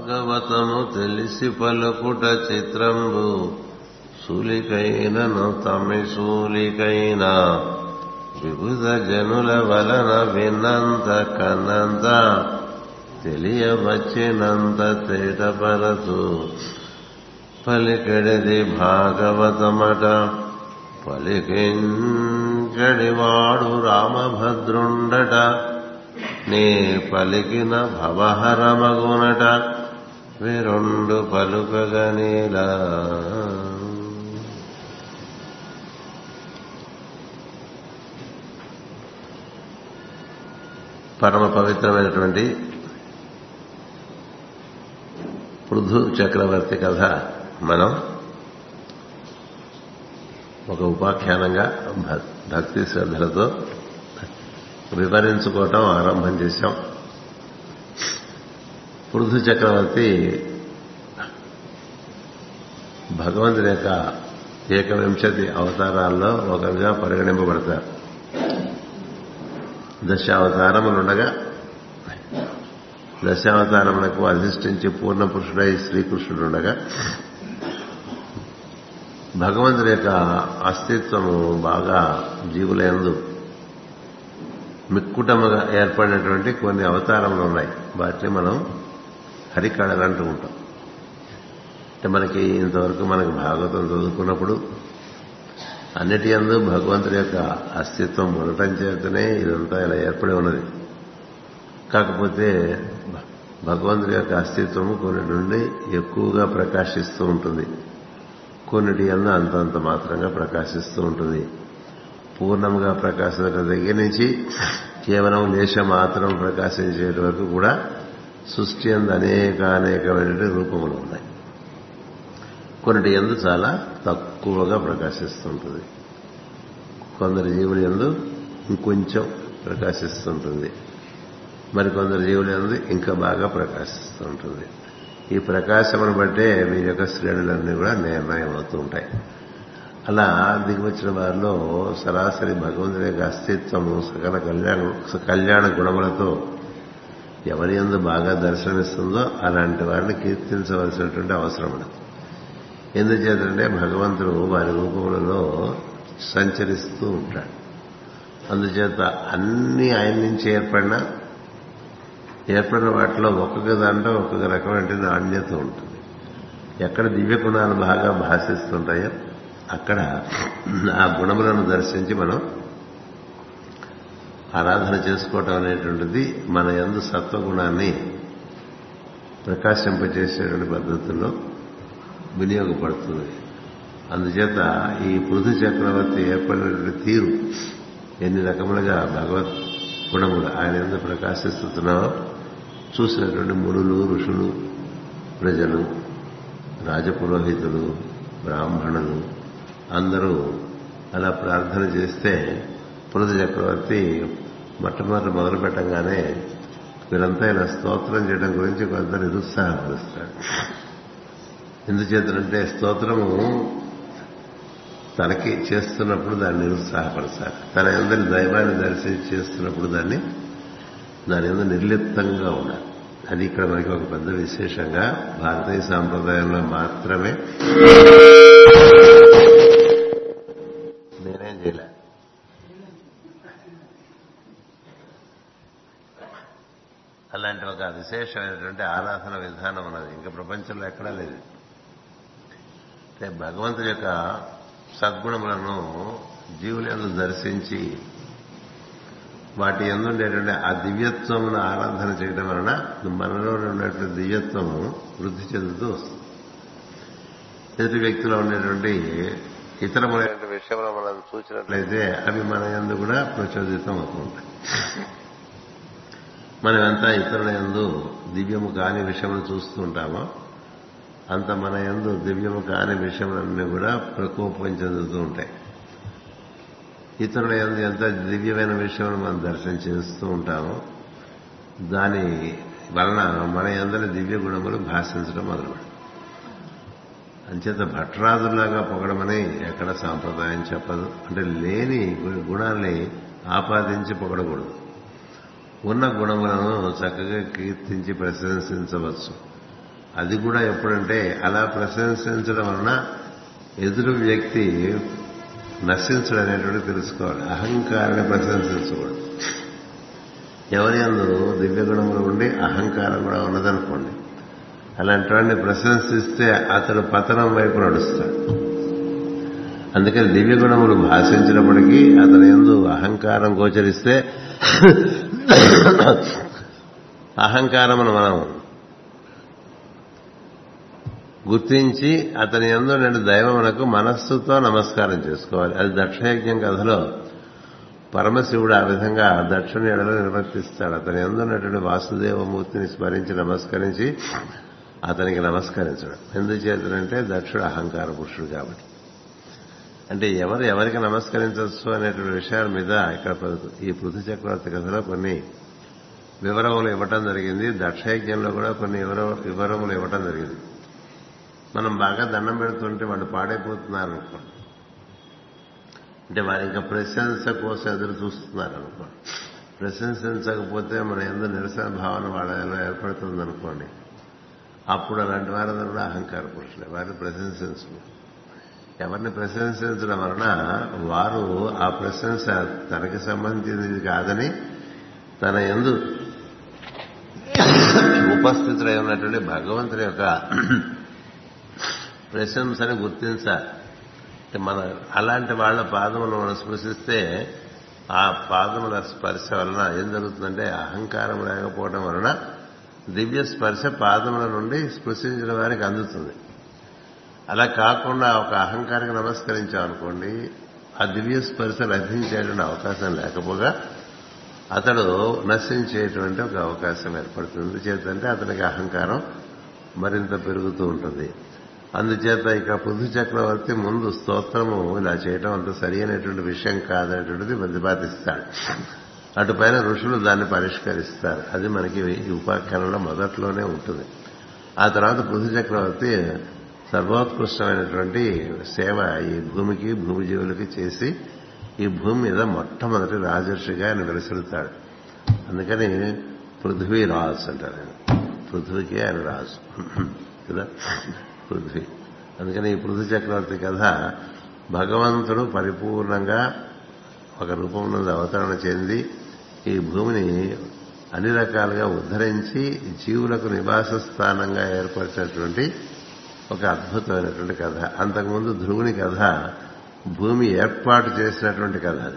భాగవతము తెలిసి పలుకుట చిత్రంబు సూలికైనను తమి సూలికైన వివిధ జనుల వలన విన్నంత కన్నంత తెలియవచ్చినంత తేటపరచు పలికెడిది భాగవతమట పలికించడివాడు రామభద్రుండట నీ పలికిన భవహరమగునట విరుండు పలుకగనీలా పరమ పవిత్రమైనటువంటి పృథు చక్రవర్తి కథ మనం ఒక ఉపాఖ్యానంగా భక్తి శ్రద్ధలతో వివరించుకోవటం ఆరంభం చేశాం పృథు చక్రవర్తి భగవంతుని యొక్క ఏకవింశతి అవతారాల్లో ఒకరిగా పరిగణింపబడతారు దశావతారములుండగా దశావతారములకు అధిష్ఠించి పూర్ణ పురుషుడై శ్రీకృష్ణుడుండగా భగవంతుని యొక్క అస్తిత్వము బాగా జీవులందు మిక్కుటముగా ఏర్పడినటువంటి కొన్ని అవతారములు ఉన్నాయి వాటిని మనం హరికళలు అంటూ ఉంటాం అంటే మనకి ఇంతవరకు మనకి భాగవతం చదువుకున్నప్పుడు అన్నిటి అందు భగవంతుడి యొక్క అస్తిత్వం ఉండటం చేతనే ఇదంతా ఇలా ఏర్పడి ఉన్నది కాకపోతే భగవంతుడి యొక్క అస్తిత్వము కొన్ని నుండి ఎక్కువగా ప్రకాశిస్తూ ఉంటుంది కొన్నిటి అందు అంతంత మాత్రంగా ప్రకాశిస్తూ ఉంటుంది పూర్ణంగా ప్రకాశించడం దగ్గర నుంచి కేవలం లేశ మాత్రం ప్రకాశించే వరకు కూడా సృష్టి అందు అనేక అనేకమైన రూపములు ఉన్నాయి కొన్నిటి ఎందు చాలా తక్కువగా ప్రకాశిస్తుంటుంది కొందరు జీవుల ఎందు ఇంకొంచెం ప్రకాశిస్తుంటుంది మరి కొందరు జీవుల ఎందు ఇంకా బాగా ప్రకాశిస్తుంటుంది ఈ ప్రకాశమును బట్టే మీ యొక్క శ్రేణులన్నీ కూడా నిర్ణయం అవుతూ ఉంటాయి అలా దిగివచ్చిన వారిలో సరాసరి భగవంతుడి యొక్క అస్తిత్వము సకల కళ్యాణ కళ్యాణ గుణములతో ఎవరి ఎందు బాగా దర్శనమిస్తుందో అలాంటి వారిని కీర్తించవలసినటువంటి అవసరం ఉండదు ఎందుచేతంటే భగవంతుడు వారి రూపములలో సంచరిస్తూ ఉంటాడు అందుచేత అన్ని ఆయన నుంచి ఏర్పడిన ఏర్పడిన వాటిలో ఒక్కొక్క దాంట్లో ఒక్కొక్క రకమైన నాణ్యత ఉంటుంది ఎక్కడ దివ్య గుణాలు బాగా భాషిస్తుంటాయో అక్కడ ఆ గుణములను దర్శించి మనం ఆరాధన చేసుకోవటం అనేటువంటిది మన ఎందు సత్వగుణాన్ని ప్రకాశింపచేసేటువంటి పద్ధతుల్లో వినియోగపడుతుంది అందుచేత ఈ పృథు చక్రవర్తి ఏర్పడినటువంటి తీరు ఎన్ని రకములుగా భగవత్ గుణములు ఆయన ఎందుకు ప్రకాశిస్తున్నావో చూసినటువంటి మునులు ఋషులు ప్రజలు రాజపురోహితులు బ్రాహ్మణులు అందరూ అలా ప్రార్థన చేస్తే పృథు చక్రవర్తి మొట్టమొదటి మొదలు పెట్టంగానే వీరంతా ఇలా స్తోత్రం చేయడం గురించి కొంత నిరుత్సాహపరుస్తాడు ఎందుచేతనంటే స్తోత్రము తనకి చేస్తున్నప్పుడు దాన్ని నిరుత్సాహపరచాలి తన అందరి దైవాన్ని దర్శించి చేస్తున్నప్పుడు దాన్ని దాని ఎందు నిర్లిప్తంగా ఉండాలి అది ఇక్కడ మనకి ఒక పెద్ద విశేషంగా భారతీయ సాంప్రదాయంలో మాత్రమే నేనేం చేయలే అలాంటి ఒక విశేషమైనటువంటి ఆరాధన విధానం ఉన్నది ఇంకా ప్రపంచంలో ఎక్కడా లేదు అంటే భగవంతుడి యొక్క సద్గుణములను జీవులను దర్శించి వాటి ఎందుండేటువంటి ఆ దివ్యత్వమును ఆరాధన చేయడం వలన మనలో ఉన్నటువంటి దివ్యత్వము వృద్ధి చెందుతూ వస్తుంది ఎదుటి వ్యక్తిలో ఉండేటువంటి ఇతరమైన విషయంలో మనం చూసినట్లయితే అవి మన ఎందు కూడా ప్రచోదితం అవుతుంటాయి మనమంతా ఇతరుల ఎందు దివ్యము కాని విషయములు చూస్తూ ఉంటామో అంత మన ఎందు దివ్యము కాని విషయములన్నీ కూడా ప్రకోపం చెందుతూ ఉంటాయి ఇతరుల ఎందు ఎంత దివ్యమైన విషయములు మనం దర్శనం చేస్తూ ఉంటామో దాని వలన మన ఎందరి దివ్య గుణములు భాషించడం మొదలు అంచేత భట్రాజులాగా పొగడమని ఎక్కడ సాంప్రదాయం చెప్పదు అంటే లేని గుణాల్ని ఆపాదించి పొగడకూడదు ఉన్న గుణములను చక్కగా కీర్తించి ప్రశంసించవచ్చు అది కూడా ఎప్పుడంటే అలా ప్రశంసించడం వలన ఎదురు వ్యక్తి నశించడం అనేటువంటి తెలుసుకోవాలి అహంకారాన్ని ప్రశంసించకూడదు ఎవరి అందు దివ్య గుణములు ఉండి అహంకారం కూడా ఉన్నదనుకోండి అలాంటి వాడిని ప్రశంసిస్తే అతడు పతనం వైపు నడుస్తాడు అందుకని దివ్య గుణములు భాషించినప్పటికీ అతని ఎందు అహంకారం గోచరిస్తే అహంకారమును మనం గుర్తించి అతని ఎందు నేను దైవమునకు మనస్సుతో నమస్కారం చేసుకోవాలి అది దక్షయజ్ఞం కథలో పరమశివుడు ఆ విధంగా దక్షిణ ఎడలో నిర్వర్తిస్తాడు అతని ఎందున్నటువంటి వాసుదేవమూర్తిని స్మరించి నమస్కరించి అతనికి నమస్కరించడం ఎందుచేతనంటే దక్షుడు అహంకార పురుషుడు కాబట్టి అంటే ఎవరు ఎవరికి నమస్కరించవచ్చు అనేటువంటి విషయాల మీద ఇక్కడ ఈ పృథు చక్రవర్తి కథలో కొన్ని వివరములు ఇవ్వటం జరిగింది దక్షయజ్ఞంలో కూడా కొన్ని వివరములు ఇవ్వటం జరిగింది మనం బాగా దండం పెడుతుంటే వాళ్ళు పాడైపోతున్నారు అనుకోండి అంటే వారి ఇంకా ప్రశంస కోసం ఎదురు చూస్తున్నారు అనుకోండి ప్రశంసించకపోతే మన ఎందు నిరసన భావన వాళ్ళలో ఏర్పడుతుంది అనుకోండి అప్పుడు అలాంటి వారందరూ కూడా అహంకార పురుషులే వారిని ప్రశంసించు ఎవరిని ప్రశంసించడం వలన వారు ఆ ప్రశంస తనకి సంబంధించింది కాదని తన ఎందు ఉపస్థితులై ఉన్నటువంటి భగవంతుని యొక్క ప్రశంసని గుర్తించాలి మన అలాంటి వాళ్ళ పాదములు మనం స్పృశిస్తే ఆ పాదముల స్పర్శ వలన ఏం జరుగుతుందంటే అహంకారం లేకపోవడం వలన దివ్య స్పర్శ పాదముల నుండి స్పృశించిన వారికి అందుతుంది అలా కాకుండా ఒక అహంకారికి నమస్కరించామనుకోండి ఆ దివ్య స్పర్శ లభించేటువంటి అవకాశం లేకపోగా అతడు నశించేటువంటి ఒక అవకాశం ఏర్పడుతుంది చేతంటే అతనికి అహంకారం మరింత పెరుగుతూ ఉంటుంది అందుచేత ఇక పృథు చక్రవర్తి ముందు స్తోత్రము ఇలా చేయడం అంత సరి అయినటువంటి విషయం కాదనేటువంటిది ప్రతిపాదిస్తాడు అటుపైన ఋషులు దాన్ని పరిష్కరిస్తారు అది మనకి ఈ ఉపాఖ్యానంలో మొదట్లోనే ఉంటుంది ఆ తర్వాత పృథు చక్రవర్తి సర్వోత్కృష్టమైనటువంటి సేవ ఈ భూమికి భూమి జీవులకి చేసి ఈ భూమి మీద మొట్టమొదటి రాజర్షిగా ఆయన వెలుసులుతాడు అందుకని పృథ్వీ రాజు అంటారు ఆయన పృథ్వీకి ఆయన రాజు కదా పృథ్వీ అందుకని ఈ పృథ్వీ చక్రవర్తి కథ భగవంతుడు పరిపూర్ణంగా ఒక రూపం నుండి అవతరణ చెంది ఈ భూమిని అన్ని రకాలుగా ఉద్ధరించి జీవులకు నివాస స్థానంగా ఏర్పరిచినటువంటి ఒక అద్భుతమైనటువంటి కథ అంతకుముందు ధ్రువుని కథ భూమి ఏర్పాటు చేసినటువంటి కథ అది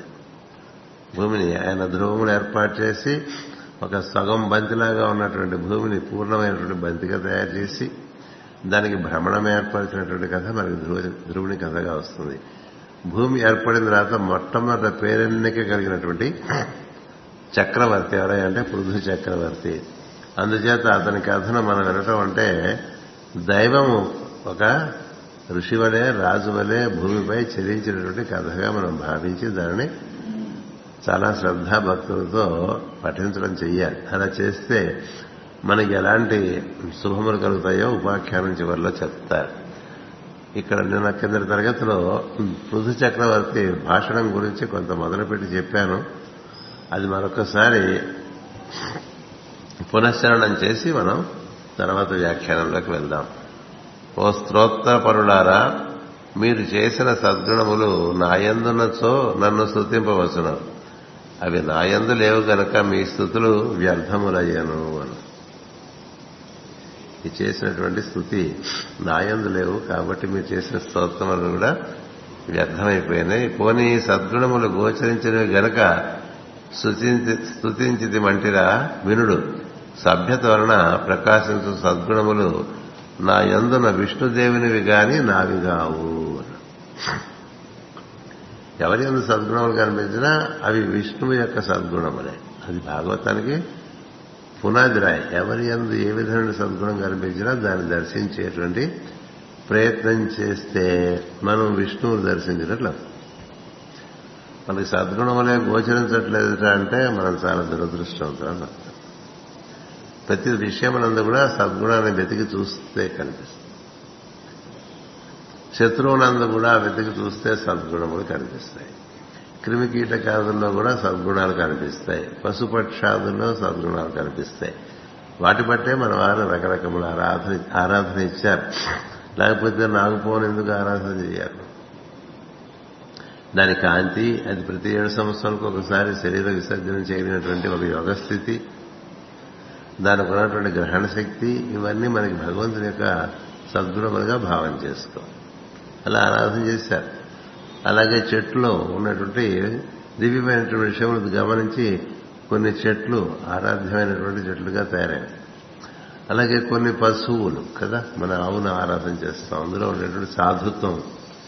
భూమిని ఆయన ధ్రువములు ఏర్పాటు చేసి ఒక సగం బంతిలాగా ఉన్నటువంటి భూమిని పూర్ణమైనటువంటి బంతిగా తయారు చేసి దానికి భ్రమణం ఏర్పరిచినటువంటి కథ మనకి ధ్రువ ధ్రువుని కథగా వస్తుంది భూమి ఏర్పడిన తర్వాత మొట్టమొదటి పేరెన్నిక కలిగినటువంటి చక్రవర్తి ఎవరంటే పృథు చక్రవర్తి అందుచేత అతని కథను మనం వినటం అంటే దైవము ఒక ఋషి వలె రాజు వలె భూమిపై చెల్లించినటువంటి కథగా మనం భావించి దానిని చాలా శ్రద్ధాభక్తులతో పఠించడం చెయ్యాలి అలా చేస్తే మనకి ఎలాంటి శుభములు కలుగుతాయో ఉపాఖ్యానం చివరిలో చెప్తారు ఇక్కడ నిన్న కిందటి తరగతిలో పృథు చక్రవర్తి భాషణం గురించి కొంత మొదలుపెట్టి చెప్పాను అది మరొకసారి పునశ్చరణం చేసి మనం తర్వాత వ్యాఖ్యానంలోకి వెళ్దాం ఓ స్తోత్రపరులారా మీరు చేసిన సద్గుణములు నాయందున్నచో నన్ను స్థుతింపవచ్చును అవి నాయందు లేవు గనక మీ స్థుతులు వ్యర్థములయ్యను అని ఈ చేసినటువంటి స్థుతి నాయందు లేవు కాబట్టి మీరు చేసిన స్తోత్రములు కూడా వ్యర్థమైపోయినాయి పోనీ సద్గుణములు గోచరించినవి గనక స్థుతించిది మంటిరా వినుడు సభ్యత వలన ప్రకాశించు సద్గుణములు నా యందున విష్ణుదేవునివి గాని నావి కావు ఎవరి ఎందు సద్గుణములు కనిపించినా అవి విష్ణువు యొక్క సద్గుణములే అది భాగవతానికి పునాదిరాయి ఎవరి ఎందు ఏ విధమైన సద్గుణం కనిపించినా దాన్ని దర్శించేటువంటి ప్రయత్నం చేస్తే మనం విష్ణువుని దర్శించినట్లు మనకి సద్గుణములే గోచరించట్లేదు అంటే మనం చాలా దురదృష్టవంతులు అర్థం ప్రతి విషయమునందు కూడా సద్గుణాన్ని వెతికి చూస్తే కనిపిస్తుంది శత్రువునందు కూడా వెతికి చూస్తే సద్గుణములు కనిపిస్తాయి క్రిమి కీటకాదుల్లో కూడా సద్గుణాలు కనిపిస్తాయి పశుపక్షాదుల్లో సద్గుణాలు కనిపిస్తాయి వాటి బట్టే మన వారు రకరకముల ఆరాధన ఆరాధన ఇచ్చారు లేకపోతే నాగుపోని ఎందుకు ఆరాధన చేయాలి దాని కాంతి అది ప్రతి ఏడు సంవత్సరాలకు ఒకసారి శరీర విసర్జన చేయనటువంటి ఒక యోగ స్థితి దానికి ఉన్నటువంటి గ్రహణ శక్తి ఇవన్నీ మనకి భగవంతుని యొక్క సద్గుణములుగా భావన చేసుకో అలా ఆరాధన చేశారు అలాగే చెట్లు ఉన్నటువంటి దివ్యమైనటువంటి విషయములు గమనించి కొన్ని చెట్లు ఆరాధ్యమైనటువంటి చెట్లుగా తయారయ్యాయి అలాగే కొన్ని పశువులు కదా మన ఆవును ఆరాధన చేస్తాం అందులో ఉండేటువంటి సాధుత్వం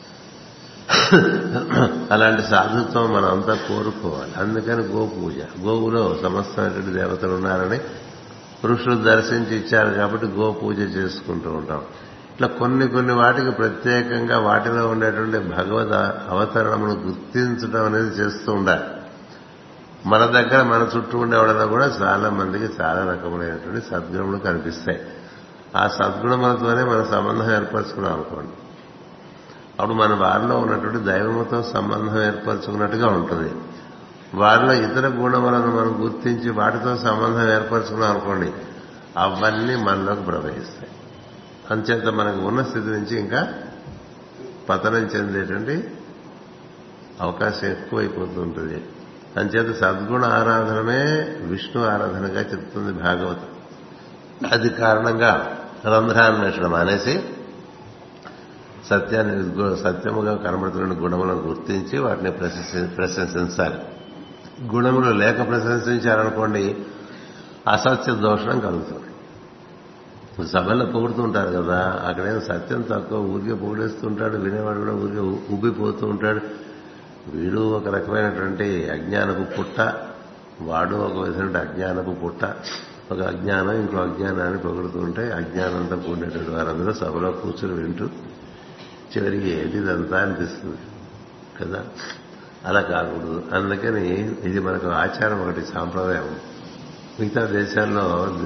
అలాంటి సాధుత్వం మనం అంతా కోరుకోవాలి అందుకని గోపూజ గోవులో సమస్తమైనటువంటి దేవతలు ఉన్నారని ఋషులు దర్శించి ఇచ్చారు కాబట్టి గోపూజ చేసుకుంటూ ఉంటాం ఇట్లా కొన్ని కొన్ని వాటికి ప్రత్యేకంగా వాటిలో ఉండేటువంటి భగవద్ అవతరణమును గుర్తించడం అనేది చేస్తూ ఉండాలి మన దగ్గర మన చుట్టూ ఉండేవాళ్ళలో కూడా చాలా మందికి చాలా రకములైనటువంటి సద్గుణములు కనిపిస్తాయి ఆ సద్గుణములతోనే మన సంబంధం ఏర్పరచుకున్నాం అనుకోండి అప్పుడు మన వారిలో ఉన్నటువంటి దైవముతో సంబంధం ఏర్పరచుకున్నట్టుగా ఉంటుంది వారిలో ఇతర గుణములను మనం గుర్తించి వాటితో సంబంధం ఏర్పరచుకున్నాం అనుకోండి అవన్నీ మనలోకి ప్రవహిస్తాయి అంచేత మనకు ఉన్న స్థితి నుంచి ఇంకా పతనం చెందేటువంటి అవకాశం ఎక్కువైపోతుంటుంది అంచేత సద్గుణ ఆరాధనమే విష్ణు ఆరాధనగా చెప్తుంది భాగవతం అది కారణంగా రంధ్రాన్వేషణ మానేసి సత్యాన్ని సత్యముగా కనబడుతున్న గుణములను గుర్తించి వాటిని ప్రశంసించాలి గుణములు లేక ప్రశంసించారనుకోండి అసత్య దోషణం కలుగుతుంది సభల్లో పొగుడుతుంటారు కదా అక్కడేం సత్యం తక్కువ ఊరికే పొగిడేస్తుంటాడు వినేవాడు కూడా ఊరికే ఉబ్బిపోతూ ఉంటాడు వీడు ఒక రకమైనటువంటి అజ్ఞానపు పుట్ట వాడు ఒక విధమైన అజ్ఞానపు పుట్ట ఒక అజ్ఞానం ఇంకో అజ్ఞానాన్ని పొగుడుతూ ఉంటే అజ్ఞానంతో కూడినటువంటి వారందరూ సభలో కూర్చుని వింటూ చివరికి ఏది ఇదంతా అనిపిస్తుంది కదా అలా కాకూడదు అందుకని ఇది మనకు ఆచారం ఒకటి సాంప్రదాయం మిగతా దేశాల్లో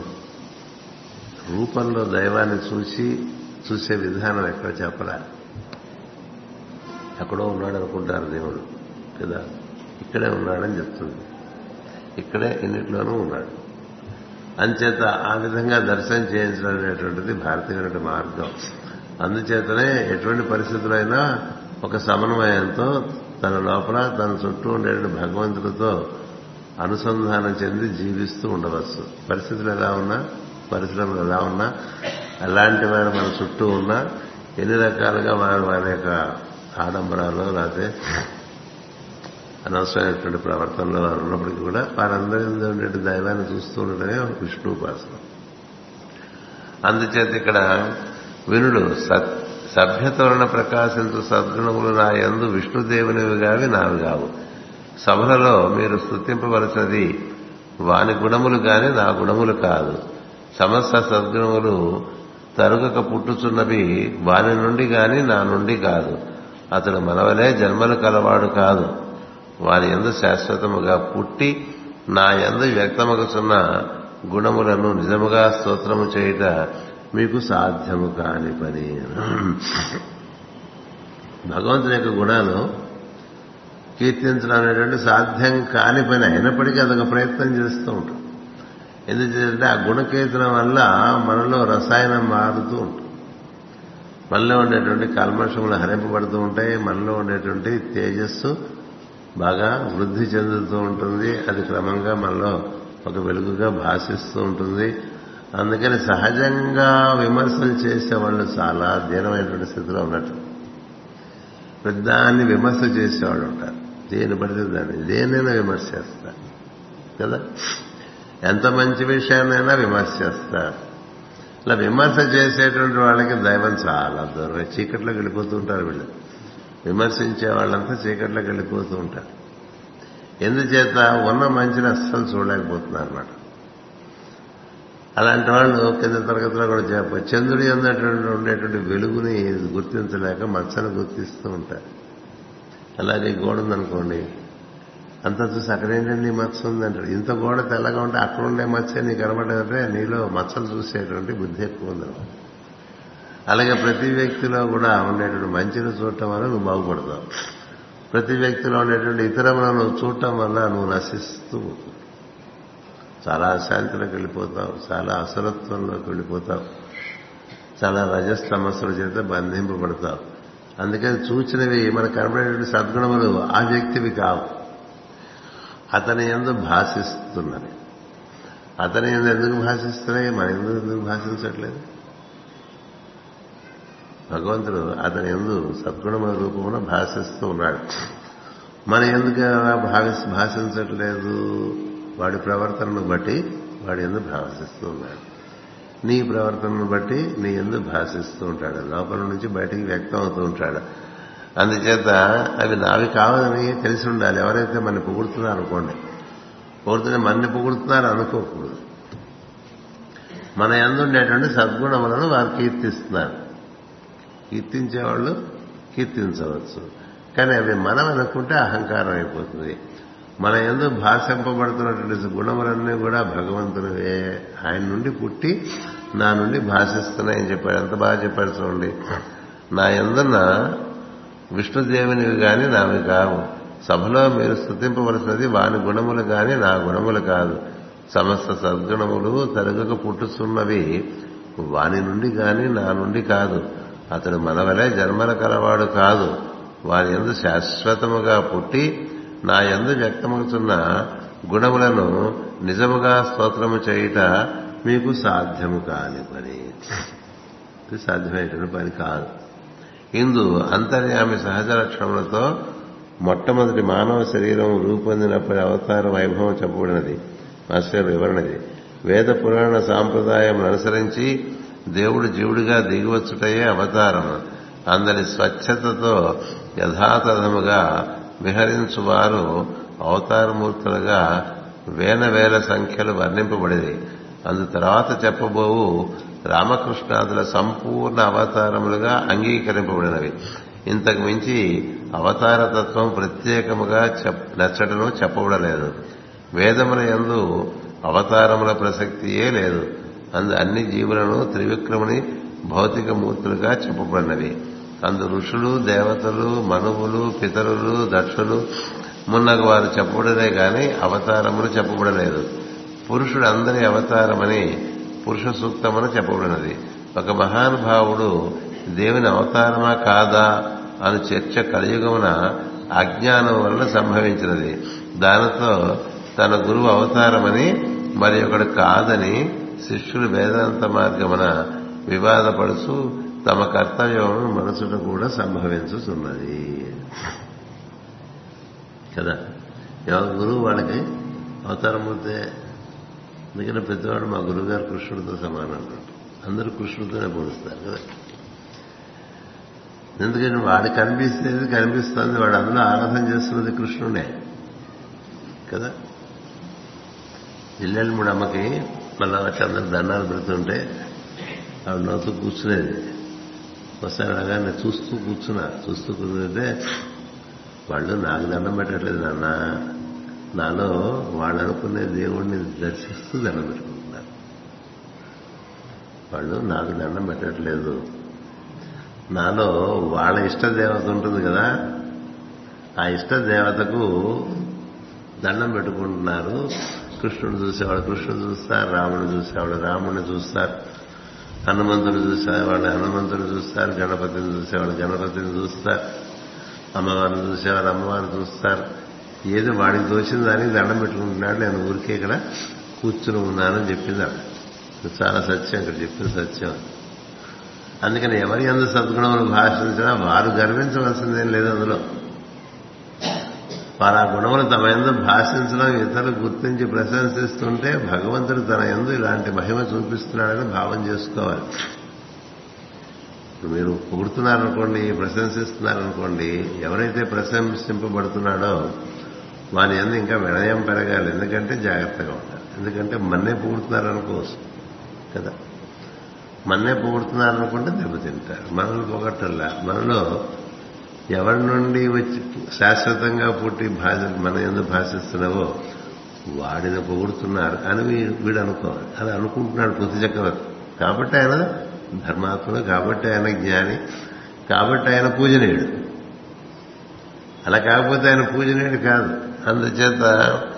రూపంలో దైవాన్ని చూసి చూసే విధానం ఎక్కడ చెప్పరా ఎక్కడో ఉన్నాడు అనుకుంటారు దేవుడు కదా ఇక్కడే ఉన్నాడని చెప్తుంది ఇక్కడే ఇన్నిట్లోనూ ఉన్నాడు అంచేత ఆ విధంగా దర్శనం చేయించడం అనేటువంటిది భారతీయుల మార్గం అందుచేతనే ఎటువంటి పరిస్థితులైనా ఒక సమన్వయంతో తన లోపల తన చుట్టూ ఉండే భగవంతుడితో అనుసంధానం చెంది జీవిస్తూ ఉండవచ్చు పరిస్థితులు ఎలా ఉన్నా పరిశ్రమలు ఎలా ఉన్నా అలాంటి వారు మన చుట్టూ ఉన్నా ఎన్ని రకాలుగా వారు వారి యొక్క ఆడంబరాలు లేకపోతే అనవసరమైనటువంటి ప్రవర్తనలో వారు ఉన్నప్పటికీ కూడా వారందరి ఉండే దైవాన్ని చూస్తూ ఉండడమే విష్ణుపాసన అందుచేత ఇక్కడ వినుడు సభ్యతోరణ ప్రకాశించు సద్గుణములు నా యందు విష్ణుదేవునివి గావి నావి కావు సభలలో మీరు స్థుతింపవలసినది వాని గుణములు గాని నా గుణములు కాదు సమస్త సద్గుణములు తరుగక పుట్టుచున్నవి వాని నుండి గాని నా నుండి కాదు అతడు మనవలే జన్మలు కలవాడు కాదు వాని ఎందు శాశ్వతముగా పుట్టి నా ఎందు వ్యక్తమగుచున్న గుణములను నిజముగా స్తోత్రము చేయుట మీకు సాధ్యము కాని పని భగవంతుని యొక్క గుణాలు కీర్తించడం అనేటువంటి సాధ్యం కాని పని అయినప్పటికీ అదొక ప్రయత్నం చేస్తూ ఉంటాం ఎందుకంటే ఆ గుణకీర్తనం వల్ల మనలో రసాయనం మారుతూ ఉంటుంది మనలో ఉండేటువంటి కల్మషములు హరింపబడుతూ ఉంటాయి మనలో ఉండేటువంటి తేజస్సు బాగా వృద్ధి చెందుతూ ఉంటుంది అది క్రమంగా మనలో ఒక వెలుగుగా భాషిస్తూ ఉంటుంది అందుకని సహజంగా విమర్శలు చేసేవాళ్ళు చాలా దీనమైనటువంటి స్థితిలో ఉన్నట్టు పెద్దాన్ని విమర్శ చేసేవాళ్ళు ఉంటారు దేని పడితే దాన్ని దేనైనా విమర్శ చేస్తారు కదా ఎంత మంచి విషయాన్నైనా విమర్శ చేస్తారు ఇలా విమర్శ చేసేటువంటి వాళ్ళకి దైవం చాలా దూరం చీకట్లోకి వెళ్ళిపోతూ ఉంటారు వీళ్ళు విమర్శించే వాళ్ళంతా చీకట్లోకి వెళ్ళిపోతూ ఉంటారు ఎందుచేత ఉన్న మంచిని అస్సలు చూడలేకపోతున్నారు అన్నమాట అలాంటి వాళ్ళు కింద తరగతిలో కూడా చెప్ప చంద్రుడి ఉన్నటువంటి ఉండేటువంటి వెలుగుని గుర్తించలేక మచ్చను గుర్తిస్తూ ఉంటారు అలాగే గోడ ఉందనుకోండి అంత చూసి అక్కడేంటండి మచ్చ ఉందంటాడు ఇంత గోడ తెల్లగా ఉంటే అక్కడ ఉండే మచ్చ నీకు కనబడేదంటే నీలో మచ్చలు చూసేటువంటి బుద్ధి ఎక్కువ ఉందన్నమాట అలాగే ప్రతి వ్యక్తిలో కూడా ఉండేటువంటి మంచిని చూడటం వల్ల నువ్వు బాగుపడతావు ప్రతి వ్యక్తిలో ఉండేటువంటి ఇతరములను నువ్వు చూడటం వల్ల నువ్వు నశిస్తూ చాలా అశాంతిలోకి వెళ్ళిపోతావు చాలా అసురత్వంలోకి వెళ్ళిపోతావు చాలా రజస్తమస్సుల చేత బంధింపబడతావు అందుకని చూచినవి మనకు కనబడేటువంటి సద్గుణములు ఆ వ్యక్తివి కావు అతని ఎందు భాషిస్తున్నవి అతని ఎందు ఎందుకు భాషిస్తున్నాయి మన ఎందుకు ఎందుకు భాషించట్లేదు భగవంతుడు అతని ఎందు సద్గుణముల రూపమున భాషిస్తూ ఉన్నాడు మన ఎందుకు భావి భాషించట్లేదు వాడి ప్రవర్తనను బట్టి వాడి ఎందు భాషిస్తూ ఉన్నాడు నీ ప్రవర్తనను బట్టి నీ ఎందు భాషిస్తూ ఉంటాడు లోపల నుంచి బయటికి వ్యక్తం అవుతూ ఉంటాడు అందుచేత అవి నావి కావాలని తెలిసి ఉండాలి ఎవరైతే మన పొగుడుతున్నారు అనుకోండి పొగుడుతున్న మన్ని పొగుడుతున్నారు అనుకోకూడదు మన ఎందుండేటువంటి సద్గుణములను వారు కీర్తిస్తున్నారు కీర్తించేవాళ్ళు కీర్తించవచ్చు కానీ అవి మనం అనుకుంటే అహంకారం అయిపోతుంది మన ఎందు భాషింపబడుతున్నటువంటి గుణములన్నీ కూడా భగవంతునివే ఆయన నుండి పుట్టి నా నుండి భాషిస్తున్నాయని చెప్పాడు ఎంత బాగా చెప్పాడు చూడండి నా ఎందున్న విష్ణుదేవునివి గాని నావి కావు సభలో మీరు స్థుతింపవలసినది వాని గుణములు గాని నా గుణములు కాదు సమస్త సద్గుణములు తరుగక పుట్టుతున్నవి వాని నుండి గాని నా నుండి కాదు అతడు మన వలె జన్మల కలవాడు కాదు వాని ఎందు శాశ్వతముగా పుట్టి నా ఎందు వ్యక్తమవుతున్న గుణములను నిజముగా స్తోత్రము చేయుట మీకు సాధ్యము కాని పని ఇది సాధ్యమైనటువంటి పని కాదు ఇందు అంతర్యామి సహజ లక్షణములతో మొట్టమొదటి మానవ శరీరం రూపొందినప్పటి అవతార వైభవం చెప్పబడినది మాస్టర్ వివరణది వేద పురాణ సాంప్రదాయం అనుసరించి దేవుడు జీవుడిగా దిగివచ్చుటయే అవతారం అందరి స్వచ్ఛతతో యథాతథముగా విహరించువారు అవతారమూర్తులుగా వేల వేల సంఖ్యలు వర్ణింపబడింది అందు తర్వాత చెప్పబోవు రామకృష్ణాదుల సంపూర్ణ అవతారములుగా అంగీకరింపబడినవి ఇంతకు మించి అవతారతత్వం ప్రత్యేకముగా నచ్చటను చెప్పబడలేదు వేదముల యందు అవతారముల ప్రసక్తియే లేదు అందు అన్ని జీవులను త్రివిక్రముని భౌతిక మూర్తులుగా చెప్పబడినవి అందు ఋషులు దేవతలు మనువులు పితరులు దక్షులు మున్నగు వారు చెప్పబడలే గాని అవతారములు చెప్పబడలేదు పురుషుడు అందరి అవతారమని పురుష సూక్తమని చెప్పబడినది ఒక మహానుభావుడు దేవుని అవతారమా కాదా అని చర్చ కలియుగమున అజ్ఞానం వలన సంభవించినది దానితో తన గురువు అవతారమని మరి ఒకడు కాదని శిష్యులు వేదాంత మార్గమున వివాదపడుచు తమ కర్తవ్యం మనసును కూడా సంభవించుతున్నది కదా ఎవరి గురువు వాళ్ళకి అవతారమవుతే అందుకని పెద్దవాడు మా గురువుగారు కృష్ణుడితో సమానం అంటారు అందరూ కృష్ణుడితోనే పోలుస్తారు కదా ఎందుకని వాడు కనిపిస్తేది కనిపిస్తుంది వాడు అందులో ఆరాధన చేస్తున్నది కృష్ణుడే కదా ఇల్లెల్ముడు అమ్మకి మళ్ళా వచ్చి అందరు దండాలు పెడుతుంటే ఆవిడ నవ్వుతూ కూర్చునేది వస్తాను నేను చూస్తూ కూర్చున్నా చూస్తూ కూర్చుంటే వాళ్ళు నాకు దండం పెట్టట్లేదు నాన్న నాలో వాళ్ళు అనుకునే దేవుణ్ణి దర్శిస్తూ దండం పెట్టుకుంటున్నారు వాళ్ళు నాకు దండం పెట్టట్లేదు నాలో వాళ్ళ ఇష్ట దేవత ఉంటుంది కదా ఆ ఇష్ట దేవతకు దండం పెట్టుకుంటున్నారు కృష్ణుడు చూసేవాడు కృష్ణుడు చూస్తారు రాముడు చూసేవాడు రాముడిని చూస్తారు హనుమంతుడు చూసేవాళ్ళు హనుమంతుడు చూస్తారు గణపతిని చూసేవాళ్ళు గణపతిని చూస్తారు అమ్మవారిని చూసేవారు అమ్మవారిని చూస్తారు ఏదో వాడికి తోచిన దానికి దండం పెట్టుకుంటున్నాడు నేను ఊరికే ఇక్కడ కూర్చుని ఉన్నానని చెప్పింది ఆవిడ చాలా సత్యం ఇక్కడ చెప్పింది సత్యం అందుకని ఎవరి అందు సద్గుణములు భాషించినా వారు గర్వించవలసిందేం లేదు అందులో వారు ఆ గుణములు తమ ఎందు భాషించడం ఇతరులు గుర్తించి ప్రశంసిస్తుంటే భగవంతుడు తన ఎందు ఇలాంటి మహిమ చూపిస్తున్నాడని భావం చేసుకోవాలి మీరు పొగుడుతున్నారనుకోండి ప్రశంసిస్తున్నారనుకోండి ఎవరైతే ప్రశంసింపబడుతున్నాడో వాని ఎందు ఇంకా వినయం పెరగాలి ఎందుకంటే జాగ్రత్తగా ఉండాలి ఎందుకంటే మన్నే పొగుడుతున్నారనుకోవచ్చు కదా మన్నే పొగుడుతున్నారనుకుంటే దెబ్బతింటారు మనల్ని పొగట్టల్లా మనలో ఎవరి నుండి వచ్చి శాశ్వతంగా పుట్టి భాష మన ఎందుకు భాషిస్తున్నావో వాడిని పొగుడుతున్నారు అని వీడు అనుకోవాలి అది అనుకుంటున్నాడు పృథ్వీ చక్రవర్తి కాబట్టి ఆయన ధర్మాత్ముడు కాబట్టి ఆయన జ్ఞాని కాబట్టి ఆయన పూజనీయుడు అలా కాకపోతే ఆయన పూజనీయుడు కాదు అందుచేత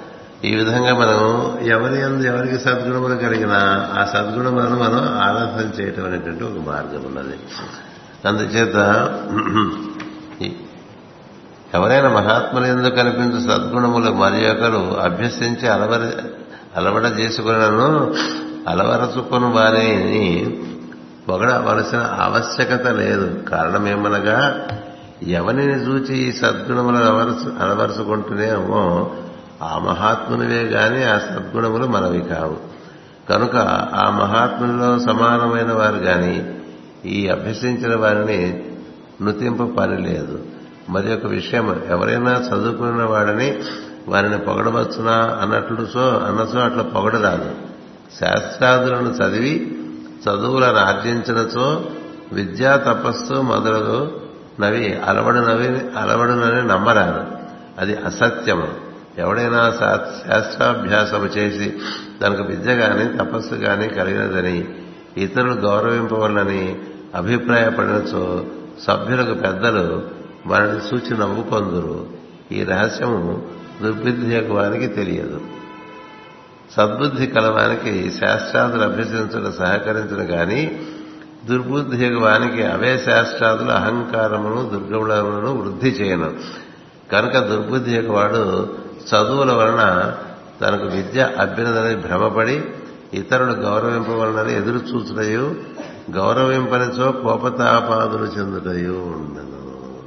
ఈ విధంగా మనం ఎవరి అందు ఎవరికి సద్గుణములు కలిగినా ఆ సద్గుణములను మనం ఆరాధన చేయటం అనేటువంటి ఒక మార్గం ఉన్నది అందుచేత ఈ- ఎవరైనా మహాత్ములు ఎందుకు కనిపించు సద్గుణములు మరి ఒకరు అభ్యసించి అలవరి అలవడ చేసుకున్నాను అలవరచుకుని వారిని పొగడవలసిన ఆవశ్యకత లేదు కారణమేమనగా ఎవరిని చూచి ఈ సద్గుణములు అలవరచు అలవరుచుకుంటూనేమో ఆ మహాత్మునివే గాని ఆ సద్గుణములు మనవి కావు కనుక ఆ మహాత్మునిలో సమానమైన వారు గాని ఈ అభ్యసించిన వారిని నుతింప పని లేదు మరి ఒక విషయం ఎవరైనా చదువుకున్న వాడని వారిని పొగడవచ్చునా అన్నట్లు సో అన్నచో అట్లా పొగడరాదు శాస్త్రాదులను చదివి చదువులను ఆర్జించినచో విద్యా తపస్సు మొదలగు నవి అలవడునవి అలవడునని నమ్మరాదు అది అసత్యము ఎవడైనా శా- శాస్త్రాభ్యాసము చేసి తనకు విద్య గాని తపస్సు గాని కలిగినదని ఇతరులు గౌరవింపవలనని అభిప్రాయపడినచో సభ్యులకు పెద్దలు వారిని సూచి నవ్వుకొందురు ఈ రహస్యము దుర్బుద్ధి యొక్క వారికి తెలియదు సద్బుద్ధి కలవానికి శాస్త్రాదులు అభ్యసించడం సహకరించను గాని దుర్బుద్ధి యొక్క వానికి అవే శాస్త్రాదులు అహంకారమును దుర్గములను వృద్ధి చేయను కనుక దుర్బుద్ధి యొక్క వాడు చదువుల వలన తనకు విద్య అభ్యున్నదని భ్రమపడి ఇతరులు గౌరవింపవలనని ఎదురు చూచుటయు గౌరవింపనిచో కోపతాపాదులు చెందుటయు ఉండను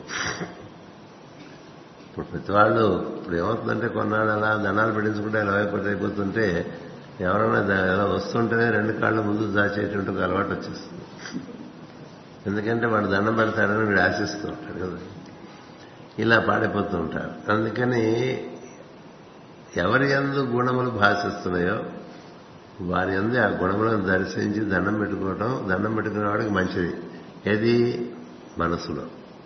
ఇప్పుడు ప్రతి వాళ్ళు ఇప్పుడు ఏమవుతుందంటే కొన్నాళ్ళు అలా దండాలు పెట్టించుకుంటే ఇలా వైపు అయిపోతుంటే ఎవరైనా దా- ఇలా వస్తుంటేనే రెండు కాళ్ళు ముందు దాచేటువంటి ఒక అలవాటు వచ్చేస్తుంది ఎందుకంటే వాడు దండం పెడతాడని వీడు ఆశిస్తూ ఉంటాడు కదా ఇలా పాడైపోతూ ఉంటారు అందుకని ఎవరి ఎందు గుణములు భాషిస్తున్నాయో వారి ఎందు ఆ గుణములను దర్శించి దండం పెట్టుకోవటం దండం పెట్టుకునే వాడికి మంచిది ఏది మనసులో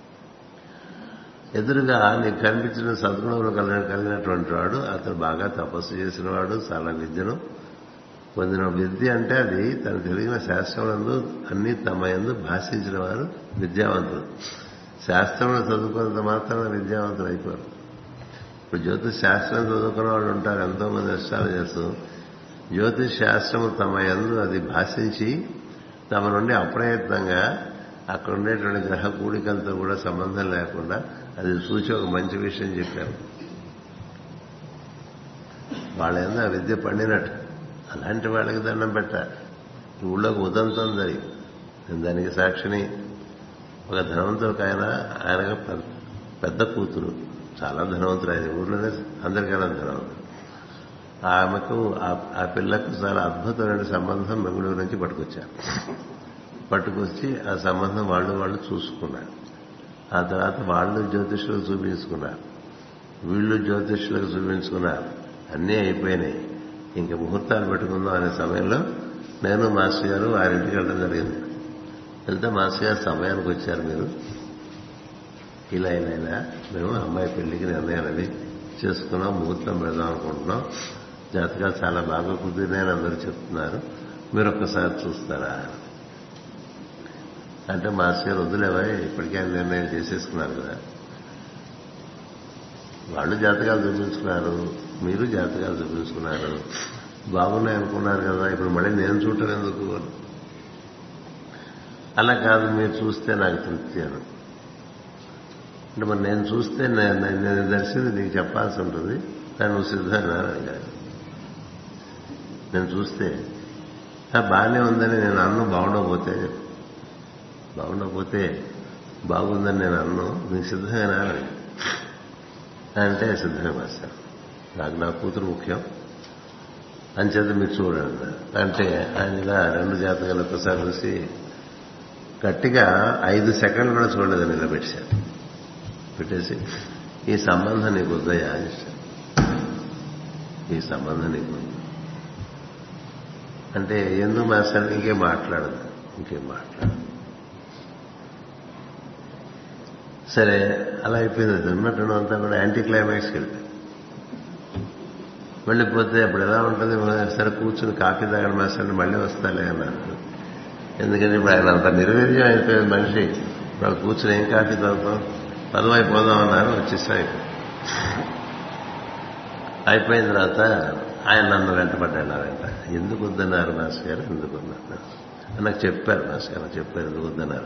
ఎదురుగా నీకు కనిపించిన సద్గుణములు కలిగిన కలిగినటువంటి వాడు అతను బాగా తపస్సు చేసిన వాడు చాలా విద్యను పొందిన విద్య అంటే అది తను తెలిగిన శాస్త్రములందు అన్ని తమ ఎందు భాషించిన వారు విద్యావంతులు శాస్త్రంలో చదువుకున్నంత మాత్రాన విద్యావంతులు అయిపోరు ఇప్పుడు జ్యోతిష్ శాస్త్రం చదువుకున్న వాళ్ళు ఉంటారు ఎంతో మంది నష్టాలు చేస్తూ జ్యోతిష్ శాస్త్రము తమ ఎందు అది భాషించి తమ నుండి అప్రయత్నంగా అక్కడ ఉండేటువంటి గ్రహ కూడికలతో కూడా సంబంధం లేకుండా అది చూసి ఒక మంచి విషయం చెప్పారు వాళ్ళ ఎందు ఆ విద్య పండినట్టు అలాంటి వాళ్ళకి దండం పెట్టాలి ఈ ఊళ్ళోకి ఉదంతం జరిగింది నేను దానికి సాక్షిని ఒక ధనవంతుడికి ఆయన ఆయనకు పెద్ద- పెద్ద కూతురు చాలా ధనవంతుడు ఆయన ఊళ్ళోనే అందరికైనా ధనవంతుడు ఆమెకు ఆ- ఆ పిల్లకు చాలా అద్భుతమైన సంబంధం బెంగళూరు నుంచి పట్టుకొచ్చారు పట్టుకొచ్చి ఆ సంబంధం వాళ్ళు వాళ్ళు చూసుకున్నారు ఆ తర్వాత వాళ్ళు జ్యోతిష్యులకు చూపించుకున్నారు వీళ్ళు జ్యోతిష్యులకు చూపించుకున్నారు అన్నీ అయిపోయినాయి ఇంకా ముహూర్తాలు పెట్టుకుందాం అనే సమయంలో నేను మాస్టర్ గారు వారింటికి వెళ్ళడం జరిగింది వెళ్తే మాస్టర్ గారు సమయానికి వచ్చారు మీరు ఇలా ఇలా ఇలా మేము అమ్మాయి పెళ్లికి నిర్ణయాలని చేసుకున్నాం ముహూర్తం పెడదాం అనుకుంటున్నాం జాతకాలు చాలా బాగా కుదిరినాయని అందరూ చెప్తున్నారు మీరు ఒక్కసారి చూస్తారా అంటే మాస్టర్ గారు వద్దులేవా ఇప్పటికే ఆయన నిర్ణయం చేసేసుకున్నారు కదా వాళ్ళు జాతకాలు చూపించుకున్నారు మీరు జాతకాలు చూపించుకున్నారు బాగున్నాయి అనుకున్నారు కదా ఇప్పుడు మళ్ళీ నేను చూడటం ఎందుకు అలా కాదు మీరు చూస్తే నాకు తృప్తి అని అంటే మరి నేను చూస్తే నే- నే- నేను దర్శించి నీకు చెప్పాల్సి ఉంటుంది కానీ నువ్వు సిద్ధంగా అడిగాను నేను చూస్తే "ఆ, బాగానే ఉందని నేను అన్ను బాగుండకపోతే బాగుండకపోతే బాగుందని నేను అన్ను నీకు సిద్ధంగా అడిగాను అంటే సిద్ధమే మాస్టర్ నాకు నా కూతురు ముఖ్యం అంచేత మీరు చూడండి అంటే ఆయన ఇలా రెండు జాతకాలు ఒక్కసారి చూసి గట్టిగా ఐదు సెకండ్లు కూడా చూడలేదని ఇలా పెట్టారు పెట్టేసి ఈ సంబంధం నీకు వద్దయా అని ఇచ్చారు. ఈ సంబంధం నీకు వద్దు. అంటే ఎందుకు మాస్టర్ ఇంకేం మాట్లాడదు ఇంకేం మాట్లాడదు సరే అలా అయిపోయింది ఉన్నట్టు అంతా కూడా యాంటీ క్లైమాక్స్కి వెళ్ళిపోయింది వెళ్ళిపోతే అప్పుడు ఎలా ఉంటుంది సరే కూర్చుని కాఫీ తాగడం మాస్టర్ మళ్ళీ వస్తాలే అన్నారు ఎందుకంటే ఇప్పుడు ఆయన అంత నిర్వీర్యం అయిపోయింది మనిషి వాళ్ళు కూర్చుని ఏం కాఫీ తాగుతాం పదవైపోదాం అన్నారు వచ్చేసాయి అయిపోయిన తర్వాత ఆయన నన్ను వెంటబడ్డాడంట ఎందుకు వద్దన్నారు మాస్టర్ గారు ఎందుకు వద్దన్నారు నాకు చెప్పారు మాస్టర్ గారు చెప్పారు ఎందుకు వద్దన్నారు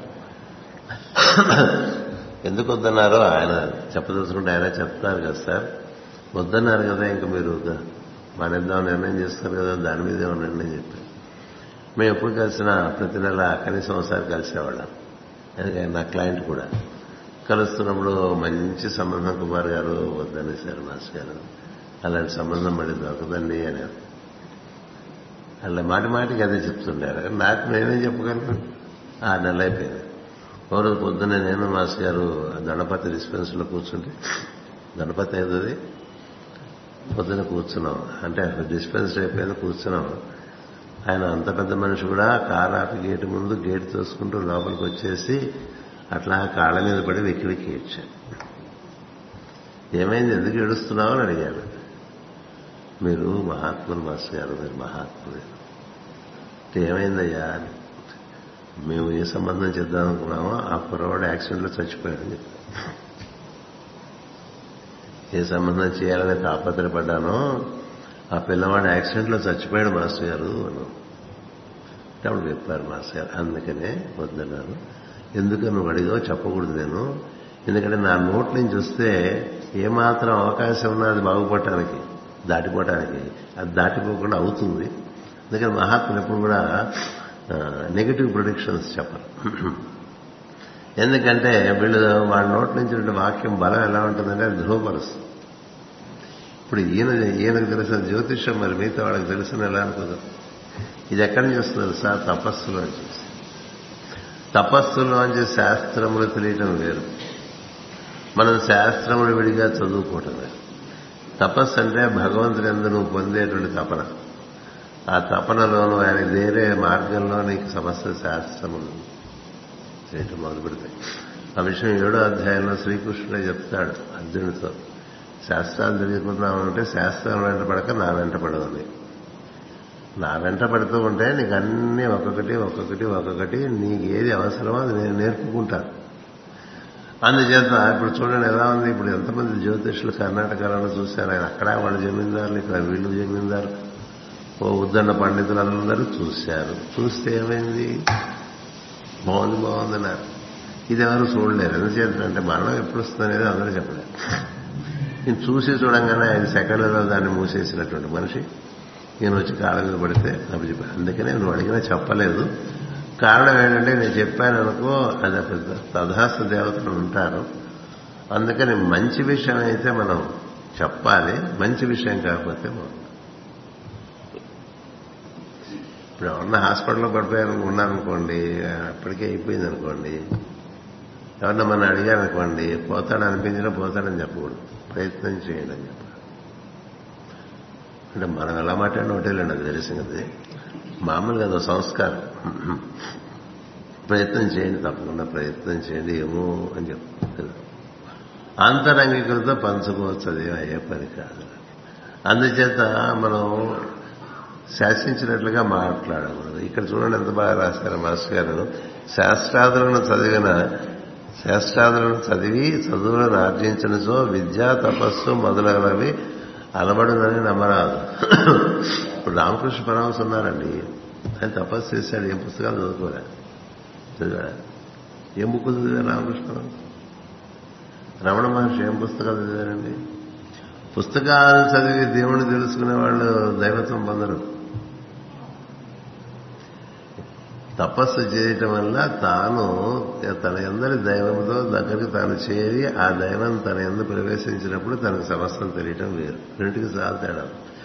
ఎందుకు వద్దన్నారో ఆయన చెప్పదలుచుకుంటే ఆయన చెప్తారు కదా సార్ వద్దన్నారు కదా ఇంకా మీరు మానేద్దాం నిర్ణయం చేస్తారు కదా దాని మీద ఏమన్నా నేను చెప్పాను మేము ఎప్పుడు కలిసినా ప్రతి నెల కనీసం ఒకసారి కలిసేవాళ్ళం ఎందుకంటే నా క్లయింట్ కూడా కలుస్తున్నప్పుడు మంచి సంబంధం కుమార్ గారు వద్దని సార్ మాస్టర్ గారు అలాంటి సంబంధం మళ్ళీ దొరకదండి అని అలా మాటి మాటికి అదే చెప్తుండారు నాకు నేనేం చెప్పగలను ఆ నెల అయిపోయింది ఓ రోజు పొద్దున్నే నేను మాస్టర్ గారు గణపతి డిస్పెన్సరీలో కూర్చుంటే గణపతి ఏదది పొద్దున కూర్చున్నాం అంటే డిస్పెన్సరీ అయిపోయింది కూర్చున్నాం ఆయన అంత పెద్ద మనిషి కూడా కారు ఆపి గేటు ముందు గేటు తోసుకుంటూ లోపలికి వచ్చేసి అట్లా కాళ్ళ మీద పడి వెక్కి వెక్కి ఏడ్చాను ఏమైంది ఎందుకు ఏడుస్తున్నావు అని అడిగాడు మీరు మహాత్ములు మాస్టర్ గారు మీరు మహాత్ములు అంటే ఏమైందయ్యా అని మేము ఏ సంబంధం చేద్దాం అనుకున్నామో ఆ కుర్రవాడు యాక్సిడెంట్లో చచ్చిపోయాడని చెప్పారు ఏ సంబంధం చేయాలని తాపత్రపడ్డానో ఆ పిల్లవాడు యాక్సిడెంట్లో చచ్చిపోయాడు మాస్టర్ గారు అని అప్పుడు చెప్పారు మాస్టర్ గారు అందుకనే వద్దన్నాను ఎందుకు నువ్వు అడిగావు చెప్పకూడదు నేను ఎందుకంటే నా నోట్ నుంచి వస్తే ఏమాత్రం అవకాశం ఉన్నా అది బాగుపడటానికి దాటిపోవటానికి అది దాటిపోకుండా అవుతుంది అందుకని మహాత్ములు ఎప్పుడు కూడా నెగిటివ్ ప్రొడిక్షన్స్ చెప్పరు ఎందుకంటే వీళ్ళు వాళ్ళ నోట్ నుంచి వాక్యం బలం ఎలా ఉంటుందంటే అది ధ్రువపరుస్తుంది ఇప్పుడు ఈయన ఈయనకు తెలిసిన జ్యోతిష్యం మరి మిగతా వాళ్ళకి తెలిసిన ఎలా అనుకోదు ఇది ఎక్కడి నుంచి వస్తుంది సార్ తపస్సులో నుంచి తపస్సులోంచి శాస్త్రములు తెలియటం వేరు మనం శాస్త్రములు విడిగా చదువుకోవటం వేరు తపస్సు అంటే భగవంతుని ఎందు నువ్వు పొందేటువంటి తపన ఆ తపనలోను ఆయన వేరే మార్గంలో నీకు సమస్త శాస్త్రములు చేయటం మొదలు పెడతాయి ఆ విషయం ఏడో అధ్యాయంలో శ్రీకృష్ణుడే చెప్తాడు అర్జునుడితో శాస్త్రాలు తెలియకున్నామంటే శాస్త్రం వెంట పడక నా వెంట పడవని నా వెంట పడుతూ ఉంటే నీకు అన్నీ ఒక్కొక్కటి ఒక్కొక్కటి ఒక్కొక్కటి నీకు ఏది అవసరమో అది నేను నేర్పుకుంటాను అందుచేత ఇప్పుడు చూడండి ఎలా ఉంది ఇప్పుడు ఎంతమంది జ్యోతిష్యులు కర్ణాటకలో చూశారు ఆయన అక్కడ వాళ్ళ జమీందారులు ఇక్కడ వీళ్ళు జమీందారు ఓ ఉద్దండ పండితులందరూ చూశారు చూస్తే ఏమైంది బాగుంది బాగుందన్నారు ఇది ఎవరు చూడలేరు ఎందుచేతంటే మరణం ఎప్పుడు వస్తుంది అనేది అందరూ చెప్పలేరు నేను చూసి చూడంగానే ఐదు సెకండ్లలో దాన్ని మూసేసినటువంటి మనిషి నేను వచ్చి కాళ్ళ మీద పడితే అప్పుడు చెప్పాను అందుకనే నువ్వు అడిగినా చెప్పలేదు కారణం ఏంటంటే నేను చెప్పాను అనుకో అది పెద్ద తధాస్త దేవతలు ఉంటారు అందుకని మంచి విషయం అయితే మనం చెప్పాలి మంచి విషయం కాకపోతే ఇప్పుడు ఎవరన్నా హాస్పిటల్లో పడిపోయారు ఉన్నారనుకోండి అప్పటికే అయిపోయింది అనుకోండి ఎవరన్నా మనం అడిగారనుకోండి పోతాడు అనిపించినా పోతాడని చెప్పకూడదు ప్రయత్నం చేయండి అని చెప్పాలి అంటే మనం ఎలా మాట్లాడిన ఒకటేలేండి అది తెలిసింది మామూలుగా అదో సంస్కారం ప్రయత్నం చేయండి తప్పకుండా ప్రయత్నం చేయండి ఏమో అని చెప్తారు అంతరంగికులతో పంచుకోవచ్చు అది అయ్యే పని కాదు అందుచేత మనం శాసించినట్లుగా మాట్లాడకూడదు ఇక్కడ చూడండి ఎంత బాగా రాశారు మాస్టర్ గారు శాస్త్రాదులను చదివిన శాస్త్రాదులను చదివి చదువులను ఆర్జించినచో విద్యా తపస్సు మొదలైనవి అలబడునని నమ్మరాదు ఇప్పుడు రామకృష్ణ పరమహంస ఉన్నారండి ఆయన తపస్సు చేశాడు ఏం పుస్తకాలు చదువుకోలే చదివాడా ఏం బుక్ చదివారు రామకృష్ణ పరమహంస రమణ మహర్షి ఏం పుస్తకాలు చదివారండి పుస్తకాలు చదివి దేవుణ్ణి తెలుసుకునే వాళ్ళు దైవత్వం పొందరు తపస్సు చేయటం వల్ల తాను తన ఎందరి దైవంతో దగ్గరికి తాను చేరి ఆ దైవం తన ఎందు ప్రవేశించినప్పుడు తనకు సమస్తం తెలియటం వేరు రెండింటికి చాలా తేడా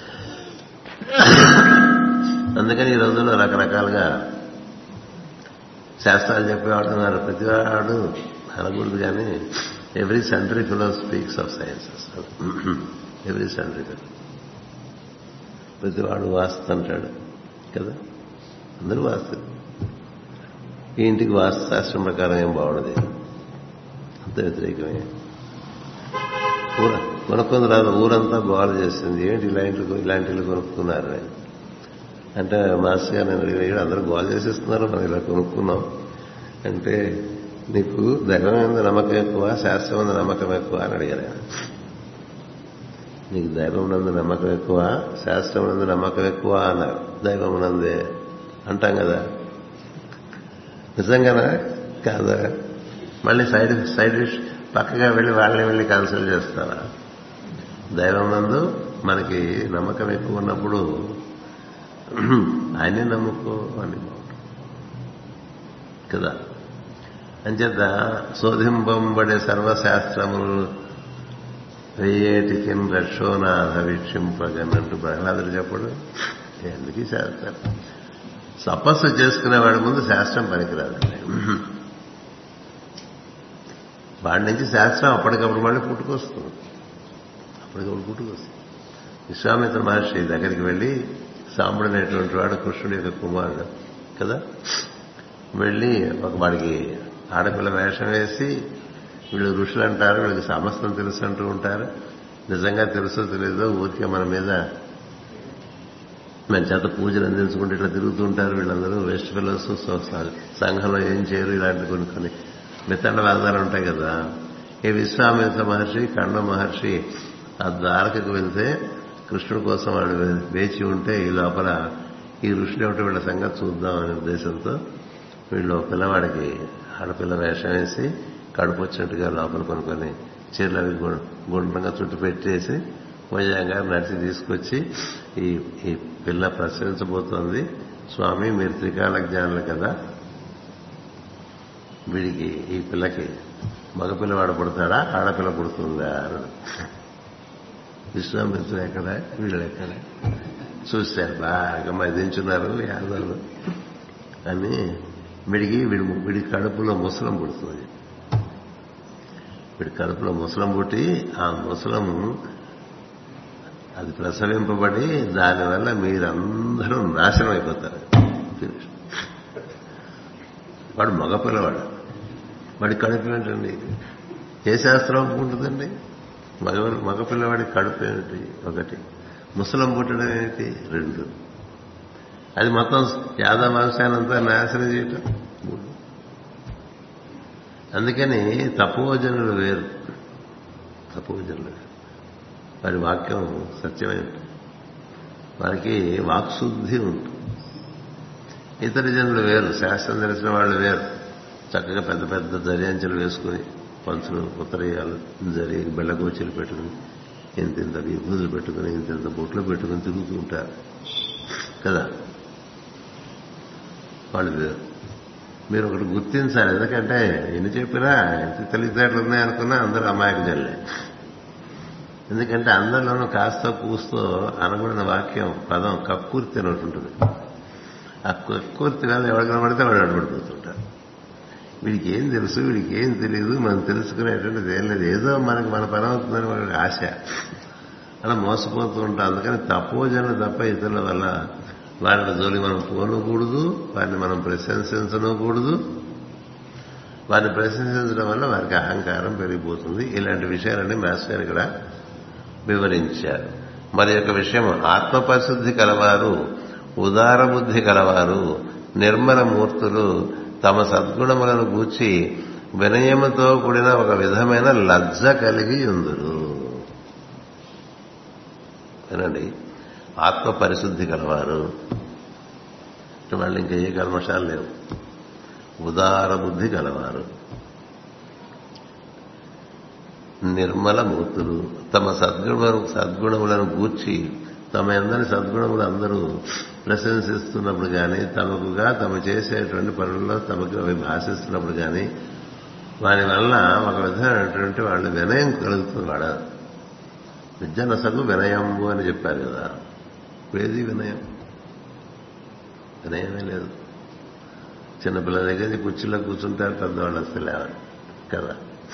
అందుకని ఈ రోజుల్లో రకరకాలుగా శాస్త్రాలు చెప్పేవాడు ఉన్నారు ప్రతివాడు అనకూడదు కానీ every century philo speaks of sciences every century philo ప్రతివాడు వాస్తు అంటాడు కదా అందరూ వాస్తు ఈ ఇంటికి వాస్తుశాస్త్రం ప్రకారం ఏం బాగుండదు అంత వ్యతిరేకమే ఊర కొనుక్కుంది రాదు ఊరంతా గోల చేసింది ఏంటి ఇలాంటి ఇలాంటి ఇల్లు కొనుక్కున్నారు అంటే మాస్టర్ గారు నేను అడిగిన అందరూ గోల చేసేస్తున్నారు మనం ఇలా కొనుక్కున్నాం అంటే నీకు దైవం మీద నమ్మకం ఎక్కువ శాస్త్రం మీద నమ్మకం ఎక్కువ అని అడిగారు ఆయన నీకు దైవం నందు నమ్మకం ఎక్కువ శాస్త్రం నందు నమ్మకం ఎక్కువ అన్నారు దైవం నందే అంటాం కదా నిజంగానా కాదా మళ్ళీ సైడ్ సైడ్ పక్కగా వెళ్ళి వాళ్ళని వెళ్ళి కన్సల్ట్ చేస్తారా దైవం నందు మనకి నమ్మకం ఎక్కువ ఉన్నప్పుడు ఆయనే నమ్ముకో అని కదా అంచేత శోధింపబడే సర్వశాస్త్రములు వెయ్యేటికి రక్షోనాథ వీక్షింపగన్నట్టు ప్రహ్లాదుడు చెప్పడు ఎందుకు శాస్త్రం తపస్సు చేసుకునేవాడి ముందు శాస్త్రం పనికిరాదండి వాడి నుంచి శాస్త్రం అప్పటికప్పుడు మళ్ళీ పుట్టుకొస్తుంది అప్పటికప్పుడు పుట్టుకొస్తుంది విశ్వామిత్ర మహర్షి దగ్గరికి వెళ్ళి సాంబుడు అనేటువంటి వాడు కృష్ణుడి యొక్క కుమారుడు కదా వెళ్ళి ఒక వాడికి ఆడపిల్ల వేషం వేసి వీళ్ళు ఋషులు అంటారు వీళ్ళకి సమస్తం తెలుసు అంటూ ఉంటారు నిజంగా తెలుసో తెలీదో ఊరికే మన మీద మన చేత పూజలు అందించుకుంటే ఇట్లా తిరుగుతూ ఉంటారు వీళ్ళందరూ వెస్ట్ ఫెలోస్ సంఘంలో ఏం చేయరు ఇలాంటి కొన్ని కొన్ని మిత్తండ వేదాలు ఉంటాయి కదా ఈ విశ్వామిత్ర మహర్షి కండ మహర్షి ఆ ద్వారకకు వెళ్తే కృష్ణుడి కోసం వాడు వేచి ఉంటే ఈ లోపల ఈ ఋషులు ఏమిటో వీళ్ళ సంగతి చూద్దాం అనే ఉద్దేశంతో వీళ్ళు పిల్లవాడికి ఆడపిల్ల వేషం వేసి కడుపు వచ్చినట్టుగా లోపల కొనుక్కొని చీరలు అవి గుండ్రంగా చుట్టు పెట్టేసి వైజాగ్ గారు నడిచి తీసుకొచ్చి ఈ ఈ పిల్ల ప్రసరించబోతోంది స్వామి మీరు త్రికాల జ్ఞానులు కదా వీడికి ఈ పిల్లకి మగపిల్లవాడు పుడతాడా ఆడపిల్ల పుడుతుందా అన్నాడు విశ్వామిత్రుడు ఎక్కడ వీళ్ళు ఎక్కడ చూశారు బాగా మదించున్నారు యాదవులు అని వీడికి వీడి వీడి కడుపులో ముసలం పుడుతుంది వీడి కడుపులో ముసలం పుట్టి ఆ ముసలం అది ప్రసవింపబడి దానివల్ల మీరందరూ నాశనం అయిపోతారు వాడు మగపిల్లవాడు వాడి కడుపు ఏంటండి ఏ శాస్త్రం ఒప్పుకుంటుందండి మగ మగపిల్లవాడి కడుపు ఏమిటి ఒకటి ముసలం పుట్టడం ఏమిటి రెండు అది మొత్తం యాదవ వంశానంతా నాశనం చేయటం మూడు అందుకని తపోజనులు వేరు తపోజనులు వేరు వారి వాక్యం సత్యమై ఉంటుంది వారికి వాక్శుద్ధి ఉంటుంది ఇతర జనులు వేరు శాస్త్రం తెలిసిన వాళ్ళు వేరు చక్కగా పెద్ద పెద్ద దర్యాంచలు వేసుకుని పంచులు ఉత్తరయాలు జరి బెల్లగోచీలు పెట్టుకుని ఇంత ఇంత విభూతులు పెట్టుకుని ఇంత ఇంత బొట్లు పెట్టుకుని తిరుగుతూ ఉంటారు కదా వాళ్ళు వేరు మీరు ఒకటి గుర్తించాలి ఎందుకంటే ఎన్ని చెప్పినా ఎంత తెలివితేటలు ఉన్నాయనుకున్నా అందరూ అమాయక జల్లే ఎందుకంటే అందరిలోనూ కాస్త కూస్తో అనబడిన వాక్యం పదం కక్కుర్తి అని ఒకటి ఉంటుంది ఆ కక్కుర్తి వల్ల ఎవరు కనబడితే వాడు అడబడిపోతుంటారు వీడికి ఏం తెలుసు వీడికి ఏం తెలియదు మనం తెలుసుకునేటువంటిది ఏం లేదు ఏదో మనకు మన పని అవుతుందని వాడి ఆశ అలా మోసపోతూ ఉంటాం అందుకని తపోజనులు తప్ప ఇతరుల వల్ల వాళ్ళ జోలి మనం పోనకూడదు వారిని మనం ప్రశంసించనకూడదు వారిని ప్రశంసించడం వల్ల వారికి అహంకారం పెరిగిపోతుంది ఇలాంటి విషయాలన్నీ మాస్టర్ ఇక్కడ వివరించారు మరి యొక్క విషయం ఆత్మపరిశుద్ధి కలవారు ఉదార బుద్ధి కలవారు నిర్మల మూర్తులు తమ సద్గుణములను గూర్చి వినయముతో కూడిన ఒక విధమైన లజ్జ కలిగి ఉందురు వినండి ఆత్మ పరిశుద్ధి కలవారు వాళ్ళు ఇంకా ఏ కల్మషాలు లేవు ఉదార బుద్ధి కలవారు నిర్మల మూర్తులు తమ సద్గుణ సద్గుణములను గూర్చి తమ అందరి సద్గుణములు అందరూ ప్రశంసిస్తున్నప్పుడు కానీ తమకుగా తమ చేసేటువంటి పనుల్లో తమకు అవి భాషిస్తున్నప్పుడు కానీ వారి వల్ల ఒక విధమైనటువంటి వాళ్ళు వినయం కలుగుతుంది వాడ విద్యనసకు వినయంబు అని చెప్పారు కదా ఇప్పుడేది వినయం వినయమే లేదు చిన్నపిల్లల దగ్గర కుర్చీలో కూర్చుంటారు పెద్దవాళ్ళు వస్తే లేవాలి కదా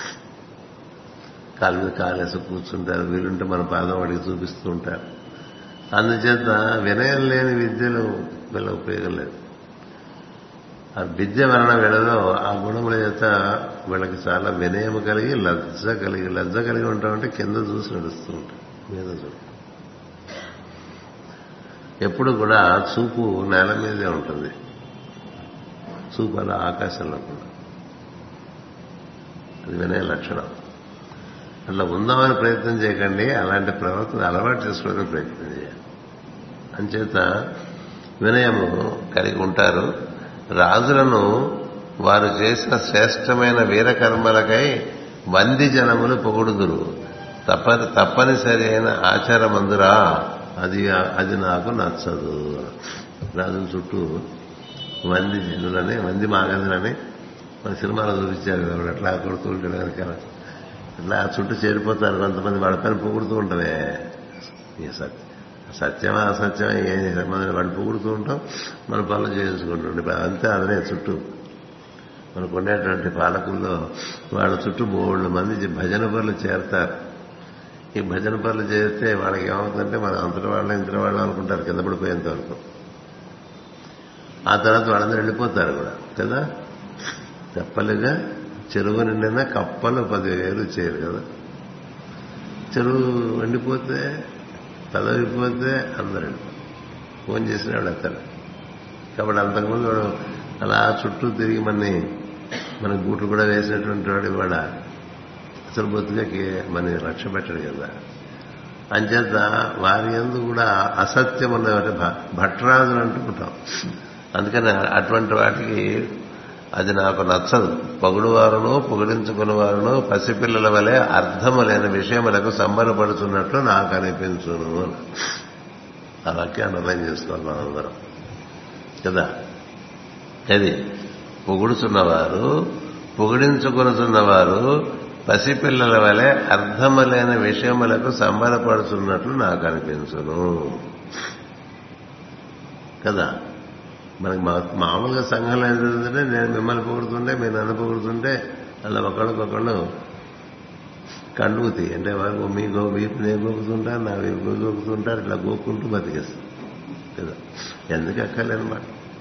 కాలు మీద కాలేసి కూర్చుంటారు వీలుంటే మన పాదం వాడికి చూపిస్తూ ఉంటారు అందుచేత వినయం లేని విద్యలు వీళ్ళ ఉపయోగం లేదు ఆ విద్య వలన వీళ్ళలో ఆ గుణముల చేత వీళ్ళకి చాలా వినయం కలిగి లజ్జ కలిగి లజ్జ కలిగి ఉంటామంటే కింద చూసి నడుస్తూ ఉంటాం మీద చూడు ఎప్పుడు కూడా చూపు నేల మీదే ఉంటుంది చూపు అలా ఆకాశంలో కూడా అది వినయ లక్షణం అట్లా ఉందామని ప్రయత్నం చేయకండి అలాంటి ప్రవర్తన అలవాటు చేసుకోవడానికి ప్రయత్నం చేయాలి అంచేత వినయము కలిగి ఉంటారు రాజులను వారు చేసిన శ్రేష్టమైన వీరకర్మలకై వంది జనములు పొగుడుదురు తప్ప తప్పనిసరి అయిన ఆచారమందురా అది అది నాకు నచ్చదు రాజుల చుట్టూ వంది జనులని వంది మాగదులని మన సినిమాలో చూపించారు కదా అట్లా కొడుతూ ఉంటాడు వెనకాల అట్లా ఆ చుట్టూ చేరిపోతారు కొంతమంది వాళ్ళ పని పొగుడుతూ ఉంటామే ఈ సత్యం సత్యమా అసత్యమా ఏం సంబంధం వాడిని పొగుడుతూ ఉంటాం మన పనులు చేసుకుంటుండే అంతే అదనే చుట్టూ మనకు ఉండేటువంటి పాలకుల్లో వాళ్ళ చుట్టూ మూడు మంది భజన పనులు చేరతారు ఈ భజన పనులు చేస్తే వాళ్ళకి ఏమవుతుందంటే మన అంతటి వాళ్ళ ఇంతటి వాళ్ళు అనుకుంటారు కింద పడిపోయేంత వరకు ఆ తర్వాత వాళ్ళందరూ వెళ్ళిపోతారు కూడా కదా తెప్పలుగా చెరువు నిండిన కప్పలు పదివేలు చేయరు కదా చెరువు ఎండిపోతే పదవిపోతే అందరూ వెళ్ళిపోతారు ఫోన్ చేసిన వాళ్ళు ఎత్తారు కాబట్టి అంతకుముందు వాడు అలా చుట్టూ తిరిగి మనని మన గూట్లు కూడా వేసినటువంటి వాడు ఇవాడ అసలు బొత్తుగా మన లక్ష్య పెట్టడు కదా అంచేత వారి ఎందు కూడా అసత్యం ఉన్నవాటి భట్రాజులు అంటుంటాం అందుకని అటువంటి వాటికి అది నాకు నచ్చదు పొగుడువారును పొగిడించుకున్న వారును పసిపిల్లల వలె అర్థము లేని విషయములకు సంబరపడుతున్నట్లు నాకు అనిపించును ఆ వాక్యాన్ని అర్థం చేసుకోవాలి మనందరం కదా అది పొగుడుచున్నవారు పొగిడించుకునుతున్నవారు పసిపిల్లల వలె అర్థము లేని విషయములకు సంబరపడుతున్నట్లు నాకు అనిపించును కదా మనకి మామూలుగా సంఘంలో ఏం జరుగుతుంటే నేను మిమ్మల్ని పొగుడుతుంటే మీరు నన్ను పొగుడుతుంటే అలా ఒకళ్ళకొకళ్ళు కండుగుతాయి అంటే వారు మీ గో వీపు నేను గోకుతుంటారు నా వీపు గోకుతుంటారు ఇట్లా గోక్కుంటూ బతికేస్తాం కదా ఎందుకు అక్కర్లేనమాట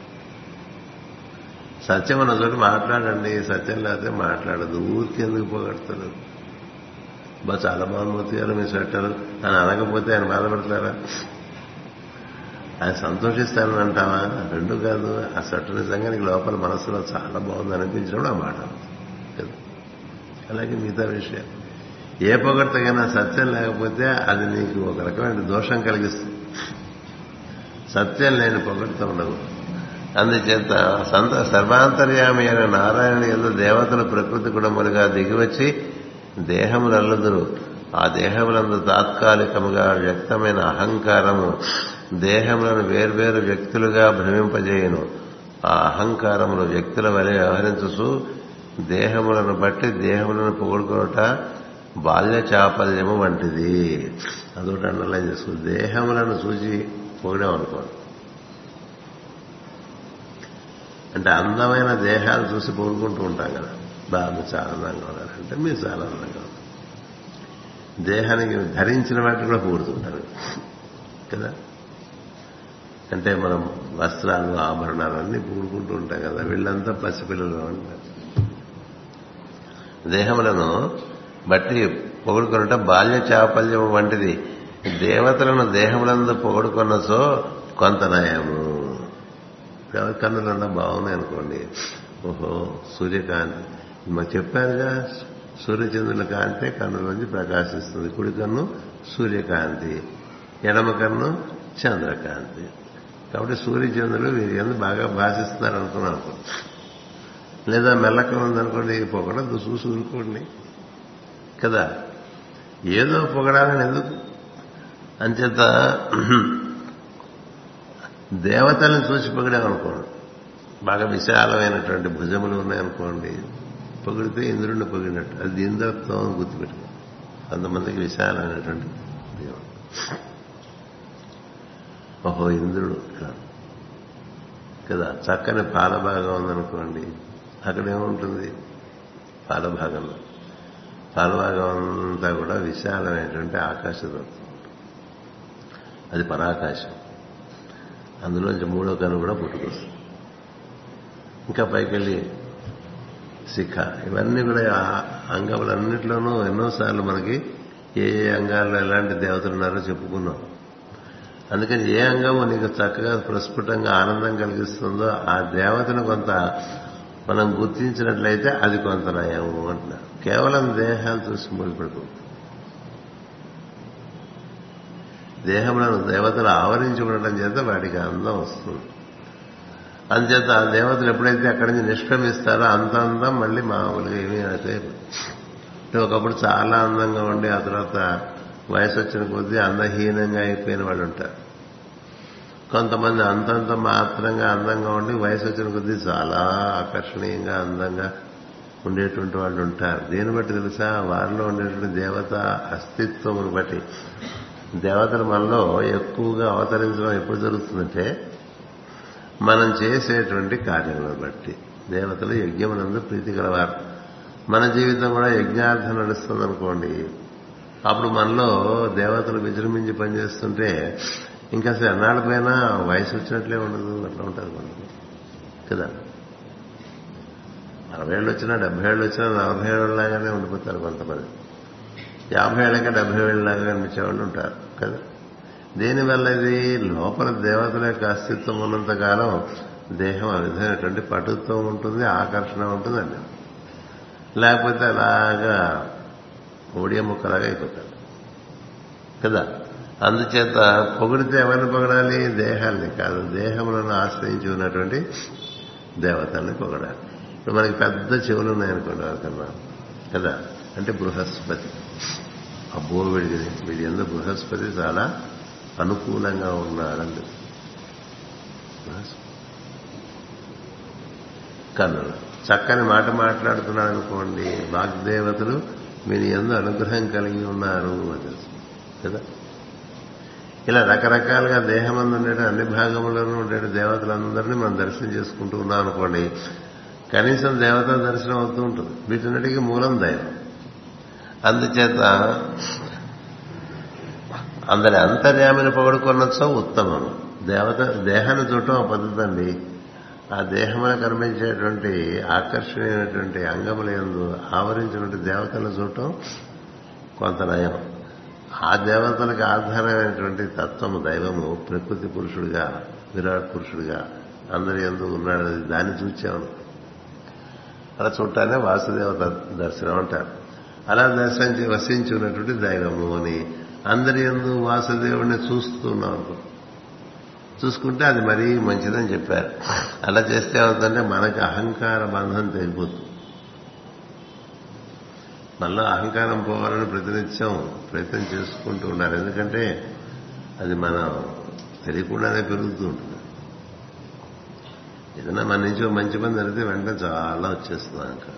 సత్యం అన్న చోట మాట్లాడండి సత్యం లేకపోతే మాట్లాడదు ఊరికి ఎందుకు పోగొడతారు బా చాలా బాగుంది గారు మీ స్వెటర్ అని అనకపోతే ఆయన బాధపడతారా ఆయన సంతోషిస్తానని అంటావా రెండు కాదు ఆ స్వెటర్ నిజంగా నీకు లోపల మనసులో చాలా బాగుంది అనిపించినప్పుడు ఆ మాట అలాగే మిగతా విషయం ఏ పొగడ్తకైనా సత్యం లేకపోతే అది నీకు ఒక రకమైన దోషం కలిగిస్తుంది సత్యం లేని పొగడ్త ఉండదు అందుచేత సంత సర్వాంతర్యామి అయిన నారాయణ ఎందు దేవతలు ప్రకృతి గుణములుగా దిగివచ్చి దేహములు అల్లుదురు ఆ దేహములందు తాత్కాలికముగా వ్యక్తమైన అహంకారము దేహములను వేర్వేరు వ్యక్తులుగా భ్రమింపజేయను ఆ అహంకారములు వ్యక్తుల వలె వ్యవహరించుచు దేహములను బట్టి దేహములను పొగుడుకోట బాల్య చాపల్యము వంటిది అదొకటి అండర్లైన్ చేసుకో దేహములను చూసి పొగిడామనుకోండి అంటే అందమైన దేహాలు చూసి పొగుడుకుంటూ ఉంటాం కదా బాగా చాలా అందంగా ఉన్నారంటే మీరు చాలా అందంగా ఉన్నారు దేహానికి ధరించిన వాటిని కూడా పొగుడుతుంటారు కదా అంటే మనం వస్త్రాలు ఆభరణాలు అన్నీ పూడుకుంటూ ఉంటాం కదా వీళ్ళంతా పసిపిల్లలు అంటారు దేహములను బట్టి పొగుడుకొనట బాల్య చాపల్యం వంటిది దేవతలను దేహములందు పొగుడుకొన్నసో కొంత నయము కన్నులన్నా బాగున్నాయి అనుకోండి ఓహో సూర్యకాంతి మాకు చెప్పారుగా సూర్యచంద్రుల కాంతి కన్నులోంచి ప్రకాశిస్తుంది కుడి కన్ను సూర్యకాంతి ఎడమ కన్ను చంద్రకాంతి కాబట్టి సూర్యచంద్రులు వీరి ఎందు బాగా భాషిస్తున్నారు అనుకున్నాను లేదా మెల్లకం ఉందనుకోండి పొగడద్దు చూసి ఊరుకోండి కదా ఏదో పొగడాలని ఎందుకు అంచేత దేవతలను చూసి పొగిడామనుకోండి బాగా విశాలమైనటువంటి భుజములు ఉన్నాయనుకోండి పొగిడితే ఇంద్రుడిని పొగిడినట్టు అది ఇంద్రత్వం అని గుర్తుపెట్టుకో కొంతమందికి విశాలమైనటువంటి దేవుడు ఓహో ఇంద్రుడు కదా చక్కని పాల భాగం ఉందనుకోండి అక్కడేముంటుంది పాల భాగంలో పాల భాగం అంతా కూడా విశాలమైనటువంటి ఆకాశతత్వం అది పరాకాశం అందులోంచి మూడో కను కూడా పుట్టుకొస్తుంది ఇంకా పైకెళ్ళి శిఖ ఇవన్నీ కూడా అంగములన్నింటిలోనూ ఎన్నోసార్లు మనకి ఏ ఏ అంగాల్లో ఎలాంటి దేవతలు ఉన్నారో చెప్పుకున్నాం అందుకని ఏ అంగము నీకు చక్కగా ప్రస్ఫుటంగా ఆనందం కలిగిస్తుందో ఆ దేవతను కొంత మనం గుర్తించినట్లయితే అది కొంత నయము అంటున్నారు కేవలం దేహాలు చూసి మొదలుపెడుతుంది దేహములను దేవతలు ఆవరించి ఉండటం చేత వాడికి అందం వస్తుంది అందుచేత ఆ దేవతలు ఎప్పుడైతే అక్కడి నుంచి నిష్క్రమిస్తారో అంత అందం మళ్ళీ మామూలుగా ఏమీ లేదు అంటే ఒకప్పుడు చాలా అందంగా ఉండి ఆ తర్వాత వయసు వచ్చిన కొద్దీ అందహీనంగా అయిపోయిన వాళ్ళు ఉంటారు కొంతమంది అంతంత మాత్రంగా అందంగా ఉండి వయసు వచ్చిన కొద్దీ చాలా ఆకర్షణీయంగా అందంగా ఉండేటువంటి వాళ్ళు ఉంటారు దేని బట్టి తెలుసా వారిలో ఉండేటువంటి దేవత అస్తిత్వమును బట్టి దేవతలు మనలో ఎక్కువగా అవతరించడం ఎప్పుడు జరుగుతుందంటే మనం చేసేటువంటి కార్యములను బట్టి దేవతలు యజ్ఞమునందు ప్రీతి గలవారు మన జీవితం కూడా యజ్ఞార్థం నడుస్తుంది అనుకోండి అప్పుడు మనలో దేవతలు విజృంభించి పనిచేస్తుంటే ఇంకా అసలు ఎన్నాళ్ళ పైన వయసు వచ్చినట్లే ఉండదు అట్లా ఉంటారు కొంతమంది కదా అరవై ఏళ్ళు వచ్చినా డెబ్బై ఏళ్ళు వచ్చినా నలభై ఏళ్ళలాగానే ఉండిపోతారు కొంతమంది యాభై ఏళ్ళకే డెబ్బై ఏళ్ళలాగా కనిపించేవాళ్ళు ఉంటారు కదా దీనివల్ల ఇది లోపల దేవతల యొక్క అస్తిత్వం ఉన్నంత కాలం దేహం ఆ విధమైనటువంటి పటుత్వం ఉంటుంది ఆకర్షణ ఉంటుందండి లేకపోతే అలాగా ఓడియ ముక్కలాగా అయిపోతాడు కదా అందుచేత పొగిడితే ఎవరిని పొగడాలి దేహాల్ని కాదు దేహములను ఆశ్రయించి ఉన్నటువంటి దేవతల్ని పొగడాలి ఇప్పుడు మనకి పెద్ద చెవులు ఉన్నాయనుకోండి ఎవరికన్నా కదా అంటే బృహస్పతి అబ్బో వీడికి వీడి ఎందుకు బృహస్పతి చాలా అనుకూలంగా ఉన్నాడండి కన్నులు చక్కని మాట మాట్లాడుతున్నాడు అనుకోండి వాగ్దేవతలు వీని ఎందు అనుగ్రహం కలిగి ఉన్నారు అని తెలుసు కదా ఇలా రకరకాలుగా దేహమందు ఉండే అన్ని భాగములను ఉండే దేవతలందరినీ మనం దర్శనం చేసుకుంటూ ఉన్నాం అనుకోండి కనీసం దేవతా దర్శనం అవుతూ ఉంటుంది వీటన్నిటికీ మూలం దైవం అందుచేత అందరి అంతర్యామిని పొగడుకొనొచ్చో ఉత్తమం దేవత దేహాన్ని చూడటం ఒక పద్ధతి అండి ఆ దేహమును కనిపించేటువంటి ఆకర్షణీయమైనటువంటి అంగముల ఎందు ఆవరించినటువంటి దేవతలను చూడటం కొంత నయం ఆ దేవతలకు ఆధారమైనటువంటి తత్వము దైవము ప్రకృతి పురుషుడిగా విరాట్ పురుషుడిగా అందరి ఎందు ఉన్నాడు దాన్ని చూచాము అలా చూడటానే వాసుదేవ దర్శనం అంటారు అలా దర్శించి వసించి ఉన్నటువంటి దైవము అని అందరి ఎందు వాసుదేవుడిని చూస్తున్నాం అనుకో చూసుకుంటే అది మరీ మంచిదని చెప్పారు అలా చేస్తే అవుతుందంటే మనకి అహంకార బంధం తెగిపోతుంది మళ్ళా అహంకారం పోవాలని ప్రతినిత్యం ప్రయత్నం చేసుకుంటూ ఉండాలి ఎందుకంటే అది మనం తెలియకుండానే పెరుగుతూ ఉంటుంది ఏదైనా మన నుంచి ఒక మంచి పని జరిగితే వెంటనే చాలా వచ్చేస్తుంది అహంకారం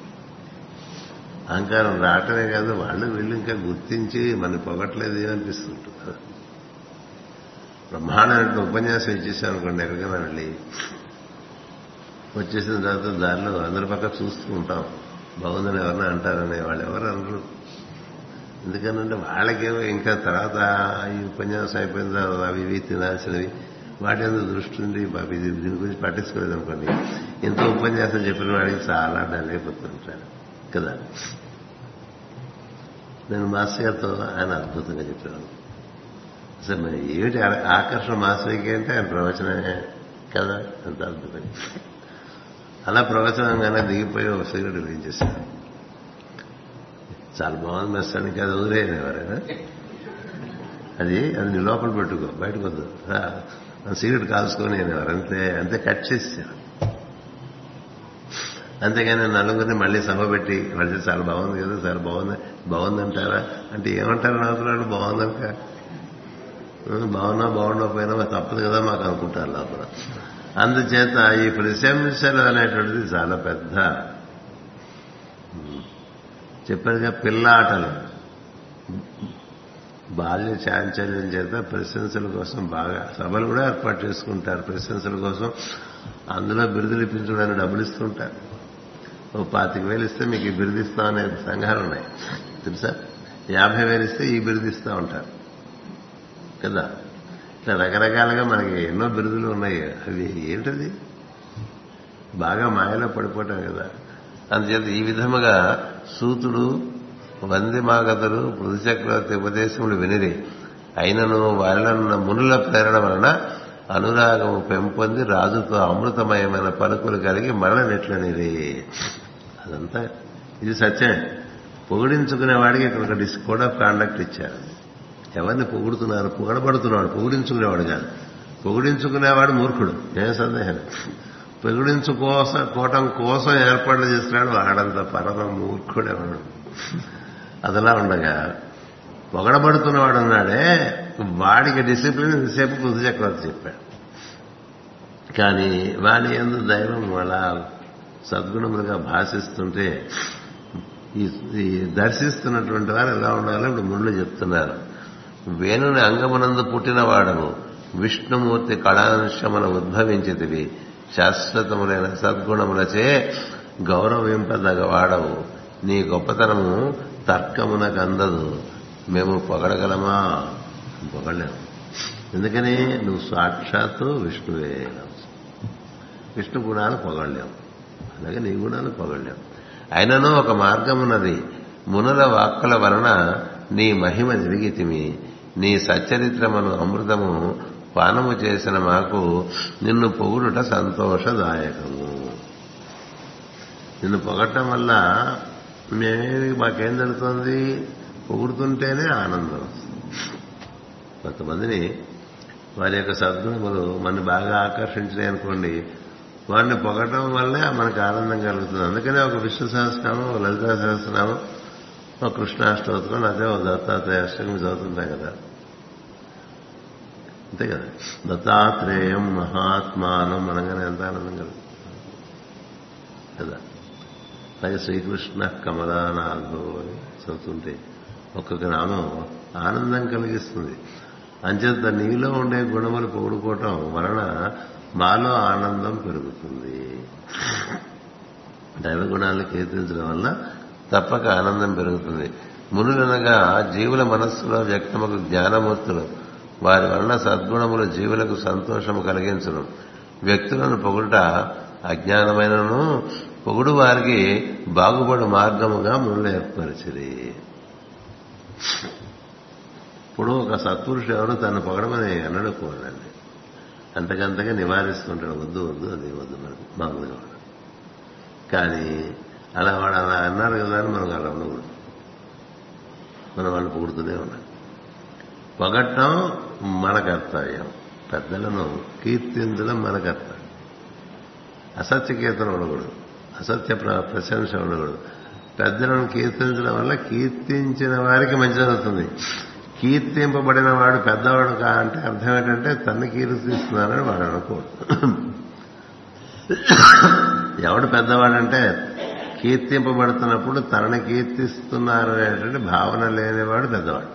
అహంకారం రావటమే కాదు వాళ్ళు వీళ్ళు ఇంకా గుర్తించి మన పొగట్లేదు అనిపిస్తుంటుంది కదా బ్రహ్మాండమైన ఉపన్యాసం ఇచ్చేసాం అనుకోండి ఎక్కడికైనా వెళ్ళి వచ్చేసిన తర్వాత దారిలో అందరి పక్క చూస్తూ ఉంటాం బాగుందని ఎవరన్నా అంటారనే వాళ్ళు ఎవరు అనరు ఎందుకనంటే వాళ్ళకేమో ఇంకా తర్వాత ఈ ఉపన్యాసం అయిపోయిన తర్వాత అవి ఇవి తినాల్సినవి వాటి మీద దృష్టి ఉండి బాబు ఇది దీని గురించి పట్టించుకోలేదు అనుకోండి ఎంతో ఉపన్యాసం చెప్పిన వాడికి చాలా డల్ అయిపోతుంటాడు కదా నేను మాస్టర్ గారితో ఆయన అద్భుతంగా చెప్పాను అసలు మరి ఏమిటి ఆకర్షణ మాస్టర్కి అంటే ఆయన ప్రవచనమే కదా అంత అద్భుతం అలా ప్రవచనంగానే దిగిపోయి ఒక సిగరెట్ వేయించేశారు చాలా బాగుంది మెస్టర్ ఇంకా అది వదిలేయను ఎవరైనా అది అది నీ లోపల పెట్టుకో బయటకు వద్దు సిగరెట్ కాల్చుకొని ఎవరు అంతే అంతే కట్ చేసేసారు అంతేగాని నలుగురిని మళ్ళీ సభ పెట్టి వాళ్ళు చాలా బాగుంది కదా చాలా బాగుంది బాగుందంటారా అంటే ఏమంటారు నాకు బాగుందంట బాగున్నా బాగుండకపోయినా తప్పదు కదా మాకు అనుకుంటారు లోపల అందుచేత ఈ ప్రశంసలు అనేటువంటిది చాలా పెద్ద చెప్పారుగా పిల్లాటలు బాల్య చాంచల్యం చేత ప్రశంసల కోసం బాగా సభలు కూడా ఏర్పాటు చేసుకుంటారు ప్రశంసల కోసం అందులో బిరుదులు ఇప్పించడానికి డబ్బులు ఇస్తుంటారు ఓ పాతిక వేలు ఇస్తే మీకు ఈ బిరుదు ఇస్తామనే సంఘాలు ఉన్నాయి తెలుసా యాభై వేలు ఇస్తే ఈ బిరుదు ఇస్తూ ఉంటారు కదా ఇట్లా రకరకాలుగా మనకి ఎన్నో బిరుదులు ఉన్నాయి అవి ఏంటది బాగా మాయలో పడిపోవటం కదా అందుచేత ఈ విధముగా సూతుడు వంది మాగతరు పృథు చక్రవర్తి ఉపదేశములు వినిరి అయినను వారిలో మునుల ప్రేరణ వలన అనురాగము పెంపొంది రాజుతో అమృతమయమైన పలుకులు కలిగి మరణనిట్లనిరి అదంతా ఇది సత్యం పొగిడించుకునే వాడికి ఇక్కడ ఒక కోడ్ ఆఫ్ కాండక్ట్ ఇచ్చారు ఎవరిని పొగుడుతున్నారు పొగడబడుతున్నాడు పొగిడించుకునేవాడు కాదు పొగిడించుకునేవాడు మూర్ఖుడు ఏం సందేహం పొగిడించుకోసం కోటం కోసం ఏర్పాట్లు చేస్తున్నాడు వాడంత పరమ మూర్ఖుడేవాడు అదలా ఉండగా పొగడబడుతున్నవాడు అన్నాడే వాడికి డిసిప్లిన్ ఇంతసేపు బుద్ధి చక్రవర్తి చెప్పాడు కానీ వాడి ఎందు దైవం అలా సద్గుణములుగా భాషిస్తుంటే ఈ ఈ దర్శిస్తున్నటువంటి వారు ఎలా ఉండాలో ఇప్పుడు ముళ్ళు చెప్తున్నారు వేణుని అంగమునందు పుట్టినవాడము విష్ణుమూర్తి కళాంశమున ఉద్భవించితివి శాశ్వతములైన సద్గుణములచే గౌరవింపదగవాడవు నీ గొప్పతనము తర్కమునకు అందదు మేము పొగడగలమా పొగడలేము ఎందుకని నువ్వు సాక్షాత్తు విష్ణువే విష్ణు గుణాలు పొగడలేము అలాగే నీ గుణాలు పొగడలేము అయినను ఒక మార్గం ఉన్నది మునుల వాక్కుల వలన నీ మహిమ నిరిగితిమి నీ సచ్చరిత్రమును అమృతము పానము చేసిన మాకు నిన్ను పొగుడుట సంతోషదాయకము నిన్ను పొగట్టం వల్ల మేమేమి మాకేం జరుగుతుంది పొగుడుతుంటేనే ఆనందం కొంతమందిని వారి యొక్క సద్గుణములు మన బాగా ఆకర్షించినాయి అనుకోండి వారిని పొగటం వల్లే మనకు ఆనందం కలుగుతుంది అందుకనే ఒక విష్ణు సహస్రనామం ఒక లలితా సహస్రనామం ఒక కృష్ణాష్టోత్రం అదే ఒక దత్తాత్రేయ అష్టమి చదువుతుంటాం కదా అంతే కదా దత్తాత్రేయం మహాత్మానం అనగానే ఎంత ఆనందం కలుగుతుంది కదా అలాగే శ్రీకృష్ణ కమలానాథో అని చదువుతుంటే ఒక్కొక్క నామం ఆనందం కలిగిస్తుంది అంచేత నీలో ఉండే గుణములు పొగుడుకోవటం వలన మాలో ఆనందం పెరుగుతుంది దైవ గుణాలను కీర్తించడం వల్ల తప్పక ఆనందం పెరుగుతుంది మునులనగా జీవుల మనస్సులో వ్యక్తముకు జ్ఞానమూర్తులు వారి వలన సద్గుణములు జీవులకు సంతోషము కలిగించను వ్యక్తులను పొగుట అజ్ఞానమైనను పొగుడు వారికి బాగుపడు మార్గముగా మునులు ఏర్పరిచిరి ఇప్పుడు ఒక సత్పురుషుడు ఎవరు తను పొగడమని అనడుకోవాలండి అంతకంతగా నివారిస్తుంటాడు వద్దు వద్దు అది వద్దు మనకు మామూలుగా ఉండదు కానీ అలా వాడు అలా అన్నారు కదా అని మనకు అలా ఉండకూడదు మనం వాళ్ళు పొగుడుతూనే ఉండాలి పొగట్టం మన కర్తవ్యం పెద్దలను కీర్తించడం మన కర్తవ్యం అసత్య కీర్తన ఉండకూడదు అసత్య ప్రశంస ఉండకూడదు పెద్దలను కీర్తించడం వల్ల కీర్తించిన వారికి మంచి జరుగుతుంది కీర్తింపబడిన వాడు పెద్దవాడు కా అంటే అర్థం ఏంటంటే తన్ని కీర్తిస్తున్నారని వాడు అనుకోడు ఎవడు పెద్దవాడంటే కీర్తింపబడుతున్నప్పుడు తనని కీర్తిస్తున్నారు అనేటువంటి భావన లేనివాడు పెద్దవాడు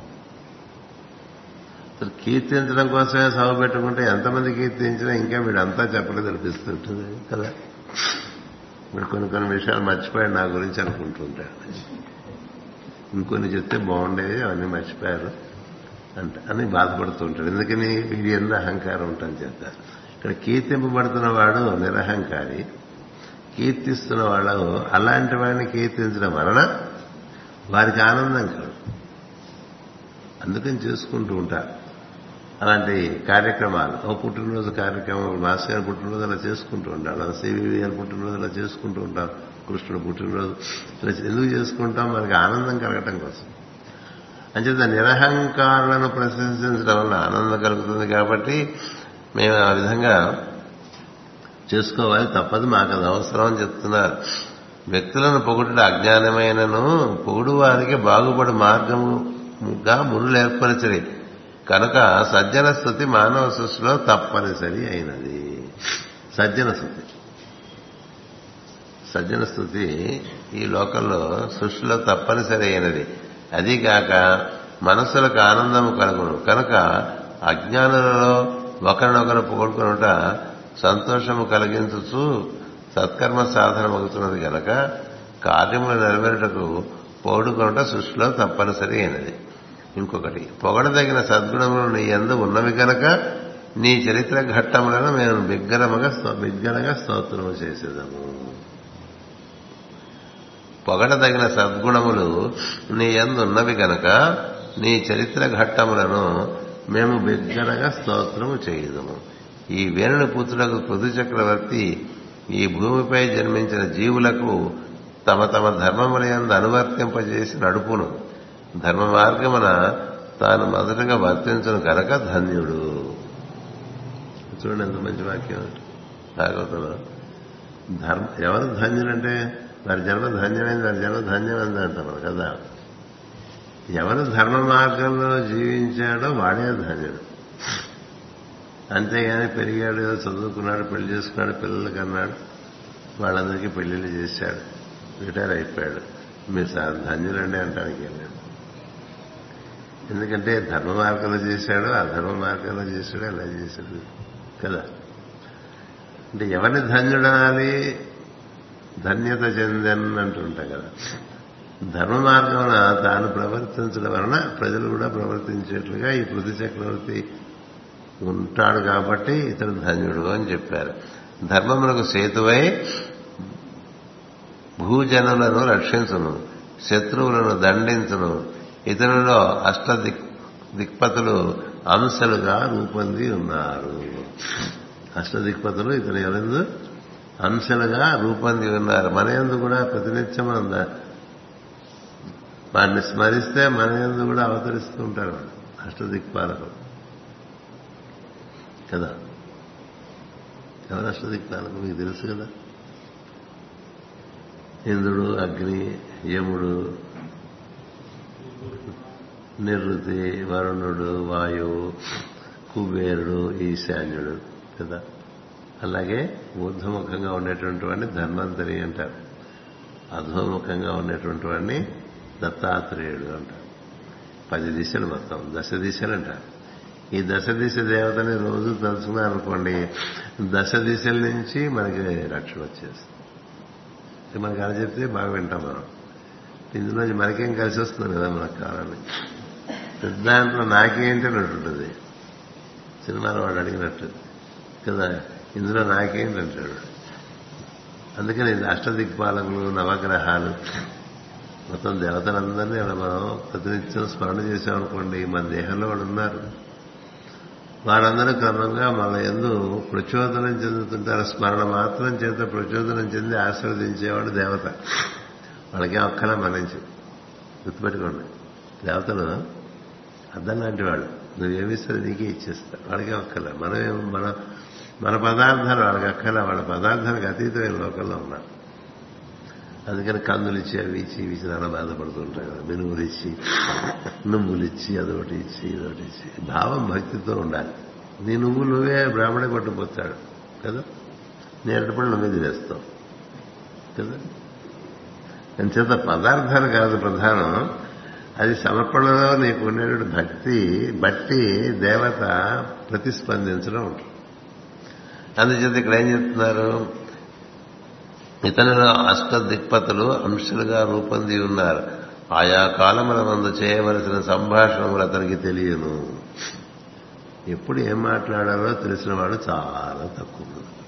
కీర్తించడం కోసమే సభ పెట్టుకుంటే ఎంతమంది కీర్తించినా ఇంకా వీడంతా చెప్పలేదు అనిపిస్తుంటుంది కదా ఇప్పుడు కొన్ని కొన్ని విషయాలు మర్చిపోయాడు నా గురించి అనుకుంటుంటాడు ఇంకొన్ని చెప్తే బాగుండేది అవన్నీ మర్చిపోయారు అంట అని బాధపడుతుంటాడు ఎందుకని వీడి ఎంత అహంకారం ఉంటుంది చెప్తారు ఇక్కడ కీర్తింపబడుతున్న వాడు నిరహంకారి కీర్తిస్తున్న వాళ్ళు అలాంటి వాడిని కీర్తించడం వలన వారికి ఆనందం కలదు అందుకని చేసుకుంటూ ఉంటారు అలాంటి కార్యక్రమాలు ఓ పుట్టినరోజు కార్యక్రమం మాస్ గారి పుట్టినరోజు అలా చేసుకుంటూ ఉంటాడు సివివి గారి పుట్టినరోజు అలా చేసుకుంటూ ఉంటాం కృష్ణుడు పుట్టినరోజు ఇలా ఎందుకు చేసుకుంటాం మనకి ఆనందం కలగటం కోసం అంచేత నిరహంకారులను ప్రశంసించడం వల్ల ఆనందం కలుగుతుంది కాబట్టి మేము ఆ విధంగా చేసుకోవాలి తప్పదు మాకు అది అవసరం అని చెప్తున్నారు వ్యక్తులను పొగుడు అజ్ఞానమైనను పొగుడు వారికి బాగుపడు మార్గముగా మునులు ఏర్పరచరి కనుక సజ్జన స్థుతి మానవ సృష్టిలో తప్పనిసరి అయినది సజ్జన స్థుతి సజ్జన స్థుతి ఈ లోకంలో సృష్టిలో తప్పనిసరి అయినది అదిగాక మనస్సులకు ఆనందము కలుగును కనుక అజ్ఞానులలో ఒకరినొకరు పొగడుకునుట సంతోషము కలిగించుచు సత్కర్మ సాధనమవుతున్నది కనుక కార్యములు నెరవేరుటకు పోడుకొనుట సృష్టిలో తప్పనిసరి అయినది ఇంకొకటి పొగడదగిన సద్గుణములు నీ ఎందు ఉన్నవి కనుక నీ చరిత్ర ఘట్టములను మేము బిగ్గరముగా బిగ్గరగా స్తోత్రము చేసేదము పొగడదగిన సద్గుణములు నీ ఎందు ఉన్నవి కనుక నీ చరిత్ర ఘట్టములను మేము బిగ్గరగా స్తోత్రము చేయదము ఈ వేణుని పుత్రులకు పృథు చక్రవర్తి ఈ భూమిపై జన్మించిన జీవులకు తమ తమ ధర్మముల యందు అనువర్తింపజేసి నడుపును ధర్మ మార్గమున తాను మొదటగా వర్తించను కనుక ధన్యుడు చూడండి ఎంత మంచి వాక్యం భాగవతంలో ధర్మ ఎవరు ధన్యులంటే వారి జన్మ ధన్యమైంది వారి జన్మ ధన్యమైంది అంటారు కదా ఎవరు ధర్మ మార్గంలో జీవించాడో వాడే ధన్యుడు అంతేగాని పెరిగాడు ఏదో చదువుకున్నాడు పెళ్లి చేసుకున్నాడు పిల్లలు కన్నాడు వాళ్ళందరికీ పెళ్లిళ్ళు చేశాడు రిటైర్ అయిపోయాడు మీరు సార్ ధన్యులండి అంటానికి ఏం లేదు ఎందుకంటే ధర్మ మార్గంలో చేశాడు అధర్మ మార్గంలో చేశాడు అలా చేశాడు కదా అంటే ఎవరిని ధన్యుడాలి ధన్యత చెందన్ అంటుంటాం కదా ధర్మ మార్గంలో తాను ప్రవర్తించడం వలన ప్రజలు కూడా ప్రవర్తించేట్లుగా ఈ పృథు చక్రవర్తి ఉంటాడు కాబట్టి ఇతడు ధన్యుడు అని చెప్పారు ధర్మములకు సేతువై భూజనులను రక్షించును శత్రువులను దండించును ఇతరులలో అష్ట దిక్ దిక్పతులు అంశలుగా రూపొంది ఉన్నారు అష్ట దిక్పతులు ఇతని ఎవరందు అంశలుగా రూపొంది ఉన్నారు మన ఎందు కూడా ప్రతినిత్యం మనం వారిని స్మరిస్తే మన ఎందు కూడా అవతరిస్తూ ఉంటారు వాళ్ళు అష్టదిక్పాలకు కదా ఎవరు అష్టదిక్పాలకు మీకు తెలుసు కదా ఇంద్రుడు అగ్ని యముడు నివృతి వరుణుడు వాయువు కుబేరుడు ఈశాన్యుడు కదా అలాగే ఊర్ధముఖంగా ఉండేటువంటి వాడిని ధన్వంతరి అంటారు అధోముఖంగా ఉండేటువంటి వాడిని దత్తాత్రేయుడు అంటారు పది దిశలు మొత్తం దశ దిశలు అంటారు ఈ దశ దిశ దేవతని రోజు తలుచుకున్నారనుకోండి దశ దిశల నుంచి మనకి రక్షణ వచ్చేస్తుంది మనకి అలా చెప్తే బాగా వింటాం మనం ఇందులో మనకేం కలిసి వస్తుంది కదా మనకు కావాలని దాంట్లో నాకేంటి అని ఉంటుంది సినిమాలో వాడు అడిగినట్టు కదా ఇందులో నాకేంటి అంటాడు అందుకని అష్టదిక్పాలకులు నవగ్రహాలు మొత్తం దేవతలందరినీ అలా మనం ప్రతినిత్యం స్మరణ చేసామనుకోండి మన దేహంలో వాళ్ళు ఉన్నారు వాళ్ళందరూ క్రమంగా మన ఎందు ప్రచోదనం చెందుతుంటారు స్మరణ మాత్రం చేత ప్రచోదనం చెంది ఆశీర్వదించేవాడు దేవత వాళ్ళకి ఒక్కల మరణించి గుర్తుపెట్టుకోండి దేవతలు అద్దం లాంటి వాడు నువ్వేమిస్తే నీకే ఇచ్చేస్తా వాళ్ళకి ఒక్కల మనం మన మన పదార్థాలు వాళ్ళకి అక్కల వాళ్ళ పదార్థానికి అతీతమైన లోకంలో ఉన్నారు అందుకని కందులు ఇచ్చి అవి ఇచ్చి ఇవి ఇచ్చి చాలా బాధపడుతుంటారు కదా మినుములు ఇచ్చి నువ్వులు ఇచ్చి అదొకటి ఇచ్చి ఇదొకటి ఇచ్చి భావం భక్తితో ఉండాలి నీ నువ్వు నువ్వే బ్రాహ్మణే కొట్టుకుపోతాడు కదా నేరటప్పుడు నువ్వే తినేస్తావు కదా చేత పదార్థాలు కాదు ప్రధానం అది సమర్పణలో నీకు ఉండేటువంటి భక్తి బట్టి దేవత ప్రతిస్పందించడం ఉంటుంది అందుచేత ఇక్కడ ఏం చెప్తున్నారు ఇతనిలో అష్ట దిక్పతులు అంశాలుగా రూపొంది ఉన్నారు ఆయా కాలముల మందు చేయవలసిన సంభాషణములు అతనికి తెలియను ఎప్పుడు ఏం మాట్లాడాలో తెలిసిన వాడు చాలా తక్కువ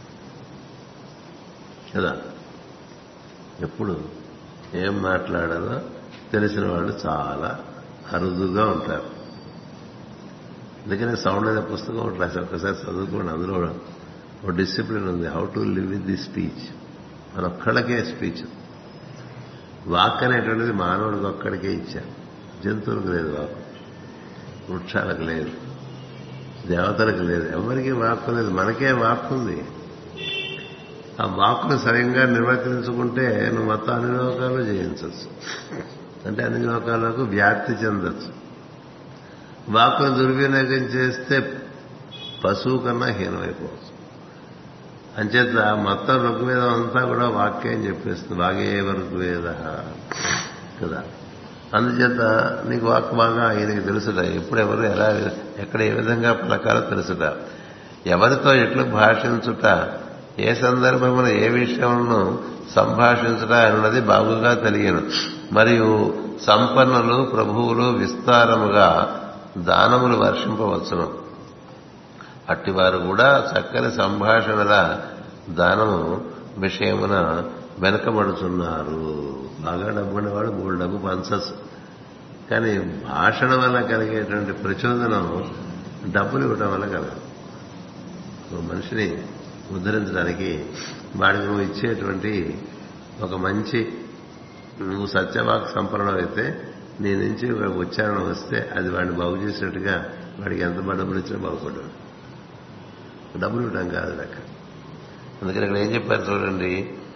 కదా ఎప్పుడు ఏం మాట్లాడాలో తెలిసిన వాళ్ళు చాలా అరుదుగా ఉంటారు అందుకనే సౌండ్ అనే పుస్తకం ఒకటి రాశారు ఒకసారి చదువుకోండి అందులో ఒక డిసిప్లిన్ ఉంది how to live with the speech మన ఒక్కళ్ళకే స్పీచ్ వాక్ అనేటువంటిది మానవుడికి ఒక్కడికే ఇచ్చారు జంతువులకు లేదు వాక్ వృక్షాలకు లేదు దేవతలకు లేదు ఎవరికి వాక్కు లేదు మనకే వాక్ ఉంది ఆ వాక్కును సరిగ్గా నిర్వర్తించుకుంటే నువ్వు మొత్తం అన్ని లోకాలు జయించవచ్చు అంటే అన్ని లోకాలకు వ్యాప్తి చెందొచ్చు వాక్కును దుర్వినియోగం చేస్తే పశువు కన్నా హీనమైపోవచ్చు అంచేత మొత్తం ఋగ్వేదం అంతా కూడా వాక్యం చెప్పేస్తుంది వాగే ఋగ్వేద కదా అందుచేత నీకు వాక్ బాగా ఆయనకి తెలుసుట ఎప్పుడు ఎవరు ఎలా ఎక్కడ ఏ విధంగా పలకాలో తెలుసుట ఎవరితో ఎట్లు భాషించుట ఏ సందర్భమున ఏ విషయమును సంభాషించుట అన్నది బాగుగా తెలియను మరియు సంపన్నులు ప్రభువులు విస్తారముగా దానములు వర్షింపవచ్చును అట్టివారు కూడా చక్కని సంభాషణల దానము విషయమున వెనకబడుతున్నారు బాగా డబ్బు ఉన్నవాడు మూడు డబ్బు పంచచ్చు కానీ భాషణ వల్ల కలిగేటువంటి ప్రచోదనం డబ్బులు ఇవ్వటం వల్ల కలగదు ఒక మనిషిని ఉద్ధరించడానికి వాడికి నువ్వు ఇచ్చేటువంటి ఒక మంచి నువ్వు సత్యవాక్ సంపన్నం అయితే నీ నుంచి ఒక ఉచ్చారణ వస్తే అది వాడిని బాగు చేసినట్టుగా వాడికి ఎంత డబ్బులు ఇచ్చినా బాగుపడ్డాడు డబ్బులు ఇవ్వడం కాదు లెక్క అందుకని ఇక్కడ ఏం చెప్పారు చూడండి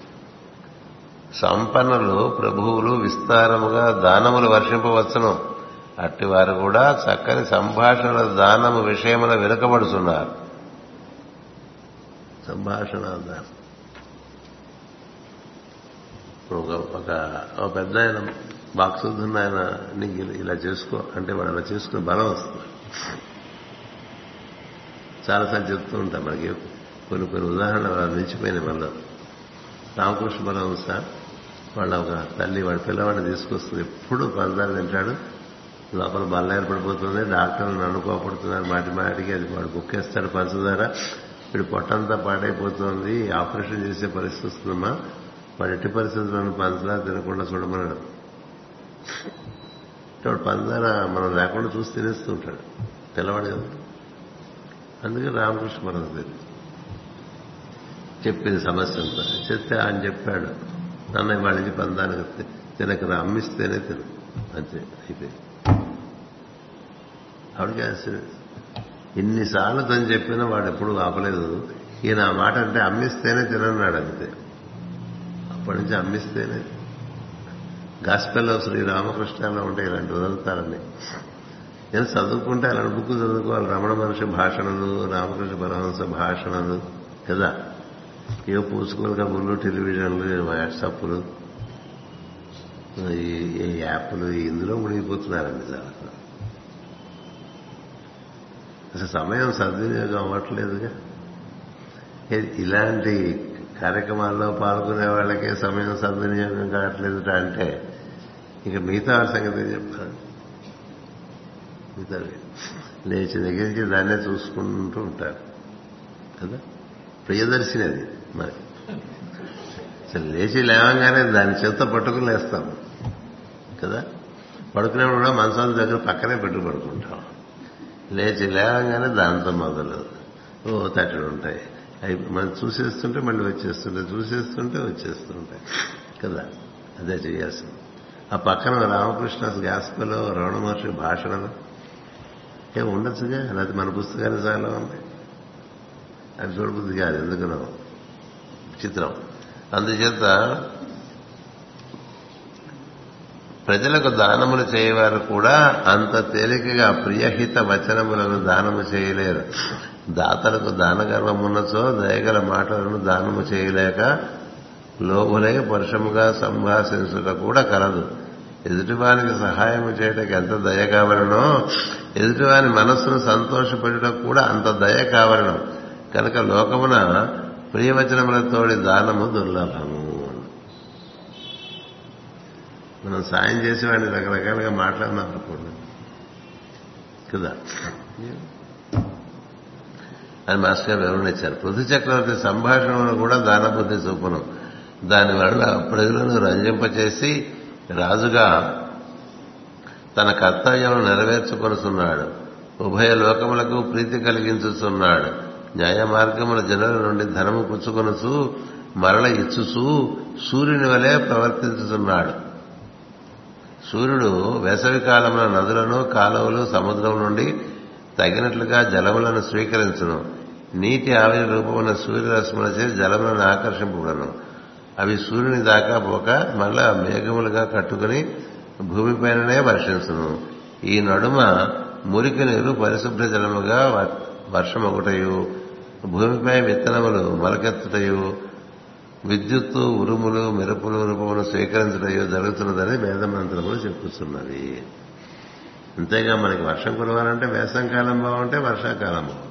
సంపన్నులు ప్రభువులు విస్తారముగా దానములు వర్షింపవచ్చును అట్టి వారు కూడా చక్కని సంభాషణ దానము విషయముల వెనుకబడుతున్నారు సంభాషణ దానం ఒక ఒక ఒక పెద్ద ఆయన బాక్స్ వద్దున్న ఆయన నీకు ఇలా- ఇలా చేసుకో అంటే వాడు అలా చేసుకునే బలం వస్తుంది చాలాసార్లు చెప్తూ ఉంటాం మనకి కొన్ని కొన్ని ఉదాహరణలు అలా నిలిచిపోయినాయి మనలో రామకృష్ణ పరమహంస వాళ్ళ ఒక తల్లి వాడి పిల్లవాడిని తీసుకొస్తుంది ఎప్పుడు పంచదార తింటాడు లోపల బల్ల ఏర్పడిపోతుంది డాక్టర్లు నన్ను కోపడుతున్నారు మాటి మాటికి అది వాడు బుక్కేస్తాడు పంచదార వీడు పొట్టంతా పాడైపోతుంది ఆపరేషన్ చేసే పరిస్థితి వస్తుందమ్మా వాడు ఎట్టి పరిస్థితులను పంచదార తినకుండా చూడమన్నాడు అంటే వాడు పంచదార మనం లేకుండా చూసి తినేస్తూ ఉంటాడు పిల్లవాడు కదా అందుకే రామకృష్ణ పరమహంస తెలియదు చెప్పింది సమస్య అంతా చెప్తే ఆయన చెప్పాడు నన్ను వాళ్ళ నుంచి పందానికి తినకరా అమ్మిస్తేనే తిను అంతే అయిపోయింది ఆవిడకి ఆశ్చర్యం ఇన్నిసార్లు తను చెప్పినా వాడు ఎప్పుడు ఆపలేదు ఈయన ఆ మాట అంటే అమ్మిస్తేనే తినన్నాడు అంతే అప్పటి నుంచి అమ్మిస్తేనే గాస్పెల్లో శ్రీ రామకృష్ణలో ఉంటే ఇలాంటి వదులుతారని నేను చదువుకుంటే అలాంటి బుక్ చదువుకోవాలి రమణ మహర్షి భాషణలు రామకృష్ణ పరమహంస భాషణలు కదా ఏ పూసుకోలు కబుర్లు టెలివిజన్లు వాట్సాప్లు ఈ ఈ యాప్లు ఇందులో మునిగిపోతున్నారండి చాలా అసలు సమయం సద్వినియోగం అవ్వట్లేదుగా ఏ- ఇలాంటి కార్యక్రమాల్లో పాల్గొనే వాళ్ళకే సమయం సద్వినియోగం కావట్లేదు అంటే ఇక మిగతా వాళ్ళ సంగతి ఏం చెప్తారు మిగతా లేచి దగ్గర నుంచి దాన్నే చూసుకుంటూ ఉంటారు కదా ప్రియదర్శిని అది మరి అసలు లేచి లేవంగానే దాని చేత పట్టుకుని లేస్తాం కదా పడుకునేప్పుడు కూడా మంచం దగ్గర పక్కనే పెట్టు పడుకుంటాం లేచి లేవంగానే దాంతో మొదలు ఓ తట్టలు ఉంటాయి అవి మనం చూసేస్తుంటే మళ్ళీ వచ్చేస్తుంటాయి చూసేస్తుంటే వచ్చేస్తుంటాయి కదా అదే చేయాల్సింది ఆ పక్కన రామకృష్ణ గాస్పలో రమణ మహర్షి భాషణలు ఏ ఉండొచ్చుగా లేకపోతే మన పుస్తకాలు చాలా ఉన్నాయి అవి చూడబుద్ధి కాదు ఎందుకనో చిత్రం అందుచేత ప్రజలకు దానములు చేయవారు కూడా అంత తేలికగా ప్రియహిత వచనములను దానము చేయలేరు దాతలకు దానగర్వమున్నచో దయగల మాటలను దానము చేయలేక లోబులై పరుషముగా సంభాషించుట కూడా కలదు ఎదుటివానికి సహాయం చేయటకు ఎంత దయ కావలనో ఎదుటివాని మనస్సును సంతోషపెట్టుటకు కూడా అంత దయ కావలను కనుక లోకమున ప్రియవచనములతోడి దానము దుర్లభము మనం సాయం చేసేవాడిని రకరకాలుగా మాట్లాడినాం అనుకోండి కదా అని మాస్టర్ గారు వివరణ ఇచ్చారు పృథు చక్రవర్తి సంభాషణను కూడా దానబుద్ధి చూపును దానివల్ల ప్రజలను రంజింపచేసి రాజుగా తన కర్తవ్యం నెరవేర్చుకొనుచున్నాడు ఉభయ లోకములకు ప్రీతి కలిగించుచున్నాడు న్యాయ మార్గముల జనుల నుండి ధనము పుచ్చుకొనుచు మరల ఇచ్చుచూ సూర్యుని వలె ప్రవర్తించుతున్నాడు సూర్యుడు వేసవి కాలమున నదులను కాలువలు సముద్రం నుండి తగినట్లుగా జలములను స్వీకరించును నీటి ఆవిరి రూపమున సూర్యరశ్ములచే జలములను ఆకర్షింపబడను అవి సూర్యుని దాకా పోక మళ్ళా మేఘములుగా కట్టుకుని భూమిపైననే వర్షించును ఈ నడుమ మురికి నీరు పరిశుభ్ర జలముగా వ- వర్షమొకటయు భూమిపై విత్తనములు మొలకెత్తుటయు విద్యుత్తు ఉరుములు మెరుపులు రూపమును స్వీకరించటయు జరుగుతున్నదని వేద మంత్రములు చెప్పుతున్నవి అంతేగా మనకి వర్షం కురవాలంటే వేసంకాలం బాగుంటే వర్షాకాలం బాగుంటుంది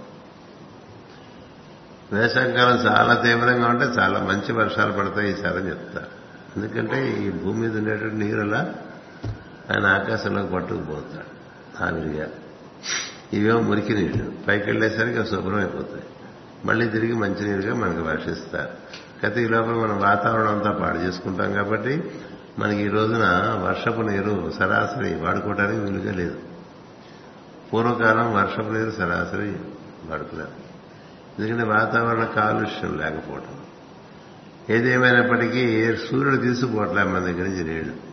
వేసవికాలం చాలా తీవ్రంగా ఉంటే చాలా మంచి వర్షాలు పడతాయి ఈసారి చెప్తారు ఎందుకంటే ఈ భూమి మీద ఉండేటువంటి నీరులా ఆయన ఆకాశంలోకి పట్టుకుపోతాడు ఆవిరిగా ఇవేమో మురికి నీళ్లు పైకి వెళ్ళేసరికి అవి శుభ్రం అయిపోతాయి మళ్ళీ తిరిగి మంచినీరుగా మనకు వర్షిస్తారు అయితే ఈ లోపల మనం వాతావరణం అంతా పాడు చేసుకుంటాం కాబట్టి మనకి ఈ రోజున వర్షపు నీరు సరాసరి వాడుకోవడానికి వీలుగా లేదు పూర్వకాలం వర్షపు నీరు సరాసరి వాడుకున్నారు ఎందుకంటే వాతావరణ కాలుష్యం లేకపోవటం ఏదేమైనప్పటికీ సూర్యుడు తీసుకుపోవట్లే మన దగ్గర నుంచి నీళ్లు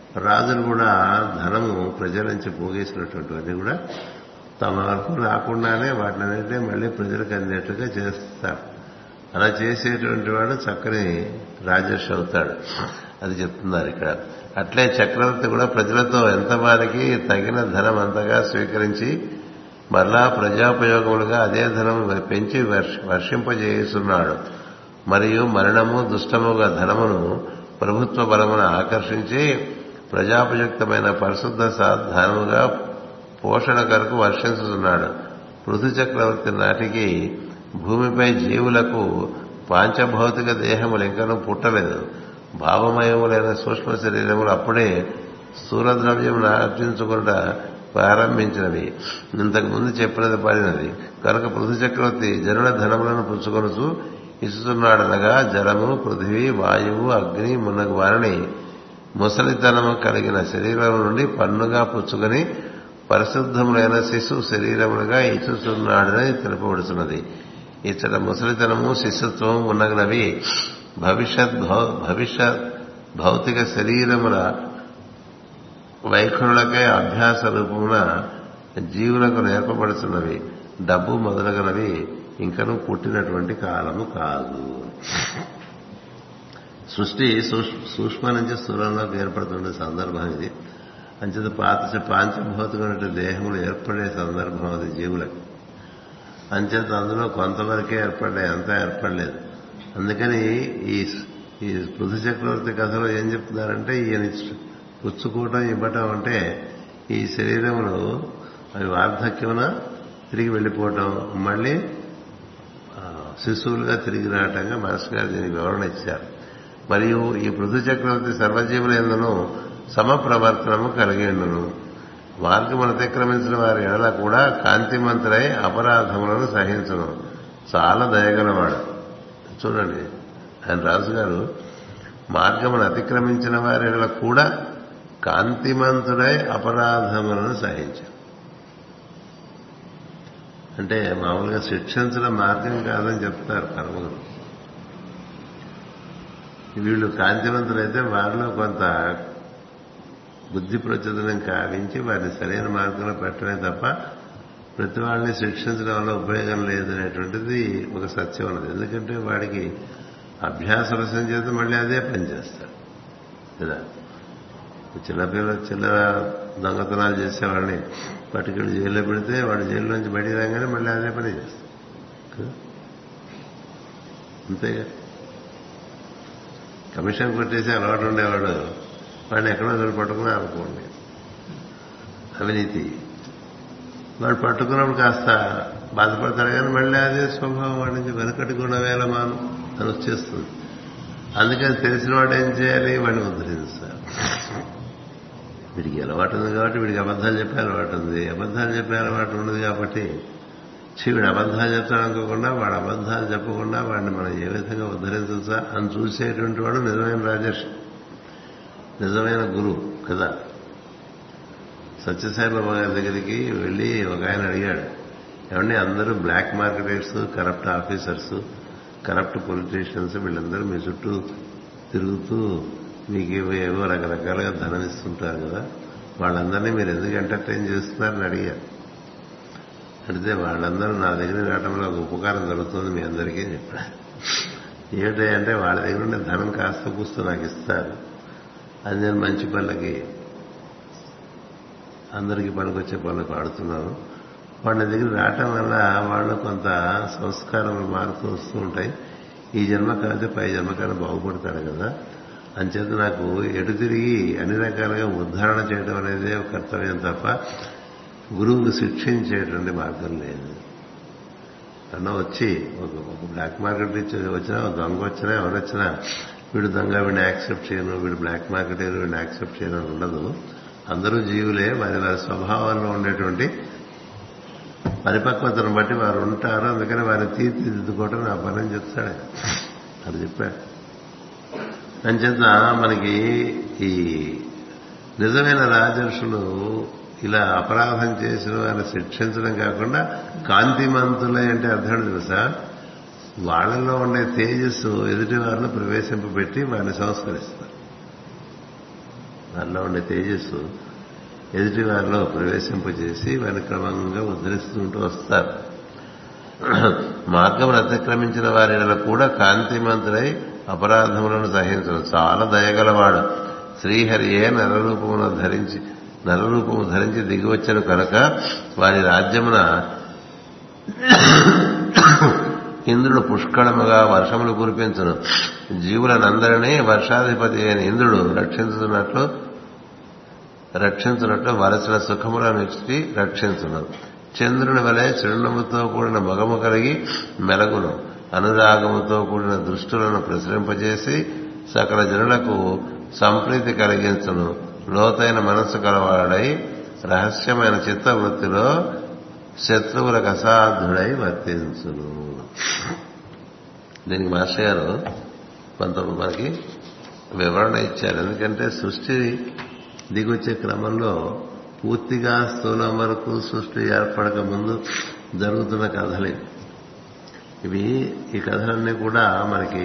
రాజులు కూడా ధనము ప్రజల నుంచి పోగేసినటువంటివన్నీ కూడా తమ వరకు రాకుండానే వాటినన్నింటినీ మళ్ళీ ప్రజలకు అందేట్టుగా చేస్తారు అలా చేసేటువంటి వాడు చక్కని రాజర్షి అవుతాడు అది చెప్తున్నారు ఇక్కడ అట్లే చక్రవర్తి కూడా ప్రజలతో ఎంత వారికి తగిన ధనం అంతగా స్వీకరించి మరలా ప్రజాపయోగములుగా అదే ధనం పెంచి వర్షింపజేస్తున్నాడు మరియు మరణము దుష్టముగా ధనమును ప్రభుత్వ బలమును ఆకర్షించి ప్రజాపయుక్తమైన పరిశుద్ధ సాధానముగా పోషణ కొరకు వర్షించుతున్నాడు పృథు చక్రవర్తి నాటికి భూమిపై జీవులకు పాంచభౌతిక దేహములు ఇంకనూ పుట్టలేదు భావమయములైన సూక్ష్మ శరీరములు అప్పుడే స్థూలద్రవ్యం ఆర్జించుకుంట ప్రారంభించినవి ఇంతకు ముందు చెప్పినది పడినది కనుక పృథు చక్రవర్తి జనుల ధనములను పుచ్చుకొనుచు ఇస్తున్నాడనగా జలము పృథివీ వాయువు అగ్ని మున్నగు వారిని ముసలితనము కలిగిన శరీరం నుండి పన్నుగా పుచ్చుకొని పరిశుద్ధములైన శిశు శరీరములుగా ఇచ్చుతున్నాడని తెలుపబడుతున్నది ఇచ్చట ముసలితనము శిశుత్వం ఉన్నగనవి భవిష్యత్ భవిష్యత్ భౌతిక శరీరముల వైఖరులకై అభ్యాస రూపమున జీవులకు నేర్పబడుతున్నవి డబ్బు మొదలగునవి ఇంకనూ పుట్టినటువంటి కాలము కాదు సృష్టి సూక్ష్మ నుంచి స్థూలంలోకి ఏర్పడుతున్న సందర్భం ఇది అంచేత పాత పాంచభౌతికమైన దేహములు ఏర్పడే సందర్భం అది జీవులకు అంచేత అందులో కొంతవరకే ఏర్పడ్డాయి అంతా ఏర్పడలేదు అందుకని ఈ ఈ పృథు చక్రవర్తి కథలో ఏం చెప్తున్నారంటే ఈయన పుచ్చుకోవటం ఇవ్వటం అంటే ఈ శరీరములు అవి వార్ధక్యమున తిరిగి వెళ్ళిపోవటం మళ్ళీ శిశువులుగా తిరిగి రావటంగా మాస్టర్ గారు దీనికి వివరణ ఇచ్చారు మరియు ఈ పృథు చక్రవర్తి సర్వజీవుల ఎందును సమప్రవర్తనము కలిగి ఉండును మార్గమును అతిక్రమించిన వారి ఎడల కూడా కాంతిమంతులై అపరాధములను సహించను చాలా దయగలవాడు చూడండి ఆయన రాజు గారు మార్గమును అతిక్రమించిన వారి ఎడల కూడా కాంతిమంతుడై అపరాధములను సహించారు అంటే మామూలుగా శిక్షించడం మార్గం కాదని చెప్తారు కర్మగురు వీళ్ళు కాంతివంతులైతే వారిలో కొంత బుద్ధి ప్రచోదనం కావించి వారిని సరైన మార్గంలో పెట్టడమే తప్ప ప్రతి వాళ్ళని శిక్షించడం వల్ల ఉపయోగం లేదనేటువంటిది ఒక సత్యం ఉన్నది ఎందుకంటే వాడికి అభ్యాస రసం చేత మళ్ళీ అదే పనిచేస్తాడు కదా చిన్నపిల్ల చిల్లర దొంగతనాలు చేసేవాడిని పట్టుకెళ్ళి జైల్లో పెడితే వాడు జైల్లో నుంచి బయటికి రాగానే మళ్ళీ అదే పని చేస్తాడు అంతేగా కమిషన్ కొట్టేసి అలవాటు ఉండేవాడు వాడిని ఎక్కడో అసలు పట్టుకున్నా అనుకోండి అవినీతి వాడు పట్టుకున్నప్పుడు కాస్త బాధపడతాడు కానీ మళ్ళీ అదే స్వభావం వాడి నుంచి వెనకట్టుకున్న వేల మాను అని వచ్చేస్తుంది అందుకని తెలిసిన వాడు ఏం చేయాలి వాడిని ఉద్ధరించాలి వీడికి అలవాటు ఉంది కాబట్టి వీడికి అబద్ధాలు చెప్పే అలవాటు ఉంది అబద్ధాలు చెప్పే అలవాటు ఉండదు కాబట్టి వీడు అబద్ధాలు చెప్తాడు అనుకోకుండా వాడు అబద్ధాలు చెప్పకుండా వాడిని మనం ఏ విధంగా ఉద్ధరించవచ్చా అని చూసేటువంటి వాడు నిజమైన రాజర్షి నిజమైన గురువు కదా సత్యసాయిబాబా గారి దగ్గరికి వెళ్ళి ఒక ఆయన అడిగాడు ఏమండి అందరూ black marketers corrupt officers corrupt politicians వీళ్ళందరూ మీ చుట్టూ తిరుగుతూ మీకు ఏవో రకరకాలుగా ధనం ఇస్తుంటారు కదా వాళ్ళందరినీ మీరు ఎందుకు ఎంటర్టైన్ చేస్తున్నారని అడిగారు అడిగితే వాళ్ళందరూ నా దగ్గర రావడంలో ఒక ఉపకారం జరుగుతుంది మీ అందరికీ చెప్పారు ఏమిటంటే వాళ్ళ దగ్గర ఉండే ధనం కాస్త కూస్తూ నాకు ఇస్తారు అది నేను మంచి పనులకి అందరికీ పనికొచ్చే పనులకు వాడుతున్నాను వాళ్ళ దగ్గర రావటం వల్ల వాళ్ళు కొంత సంస్కారములు మారుతూ వస్తూ ఉంటాయి ఈ జన్మ కాకపోతే పై జన్మకాలం బాగుపడతాడు కదా అంచేత నాకు ఎటు తిరిగి అన్ని రకాలుగా ఉద్ధారణ చేయడం అనేది ఒక కర్తవ్యం తప్ప గురువుకు శిక్షించేటువంటి మార్గం లేదు అన్న వచ్చి ఒక ఒక బ్లాక్ మార్కెట్ నుంచి వచ్చినా ఒక దొంగ వచ్చినా ఎవరొచ్చినా వీడు దొంగ వీడిని యాక్సెప్ట్ చేయను వీడు బ్లాక్ మార్కెట్ వీడిని యాక్సెప్ట్ చేయను అని ఉండదు అందరూ జీవులే వారి వారి స్వభావంలో ఉండేటువంటి పరిపక్వతను బట్టి వారు ఉంటారు అందుకని వారిని తీర్చిదిద్దుకోవటం నా పని అని చెప్తాడు అది చెప్పాడు అంచేత మనకి ఈ నిజమైన రాజర్షులు ఇలా అపరాధం చేసిన వారిని శిక్షించడం కాకుండా కాంతిమంతులై అంటే అర్థం తెలుసా వాళ్ళలో ఉండే తేజస్సు ఎదుటి వారిని ప్రవేశింపబెట్టి వారిని సంస్కరిస్తారు వారిలో ఉండే తేజస్సు ఎదుటి వారిలో ప్రవేశింపజేసి వారిని క్రమంగా ఉద్ధరిస్తుంటూ వస్తారు మార్గం అతిక్రమించిన వారి కూడా కాంతిమంతుడై అపరాధములను సహించడం చాలా దయగలవాడు శ్రీహరియే నరరూపమును ధరించి నరరూపము ధరించి దిగివచ్చను కనుక వారి రాజ్యమున ఇంద్రుడు పుష్కళముగా వర్షములు కురిపించును జీవులనందరినీ వర్షాధిపతి అయిన ఇంద్రుడు రక్షించుతున్నట్లు రక్షించున్నట్లు వలసిన సుఖములను ఇచ్చి రక్షించును చంద్రుని వలె చిరునవ్వుతో కూడిన మగము కలిగి మెలగును అనురాగముతో కూడిన దృష్టులను ప్రసరింపజేసి సకల జనులకు సంప్రీతి కలిగించును లోతైన మనస్సు కలవాడై రహస్యమైన చిత్తవృత్తిలో శత్రువులకు అసాధ్యుడై వర్తించును దీనికి మాస్టర్ గారు కొంత మనకి వివరణ ఇచ్చారు ఎందుకంటే సృష్టి దిగొచ్చే క్రమంలో పూర్తిగా స్థూలం వరకు సృష్టి ఏర్పడక ముందు జరుగుతున్న కథలు ఇవి ఈ కథలన్నీ కూడా మనకి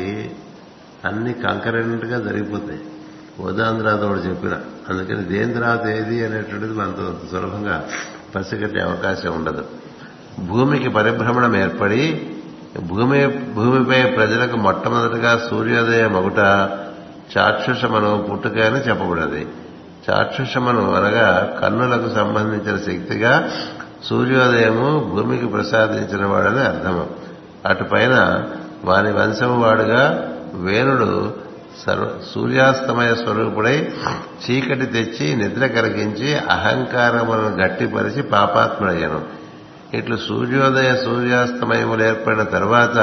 అన్ని కంకరెంట్ గా జరిగిపోతాయి ఉదాహరణ తర్వాత ఒకటి చెప్పిన అందుకని దేని తర్వాత ఏది అనేటువంటిది మనతో సులభంగా పసిగట్టే అవకాశం ఉండదు భూమికి పరిభ్రమణం ఏర్పడి భూమి భూమిపై ప్రజలకు మొట్టమొదటిగా సూర్యోదయం ఒకట చాక్షుషమను పుట్టుక అని చెప్పబడింది చాక్షుషమను అనగా కన్నులకు సంబంధించిన శక్తిగా సూర్యోదయము భూమికి ప్రసాదించిన వాడని అర్థము అటుపైన వాని వంశము వాడుగా వేణుడు సర్వ సూర్యాస్తమయ స్వరూపుడై చీకటి తెచ్చి నిద్ర కలిగించి అహంకారములను గట్టిపరిచి పాపాత్ముడయ్యను ఇట్లు సూర్యోదయ సూర్యాస్తమయములు ఏర్పడిన తర్వాత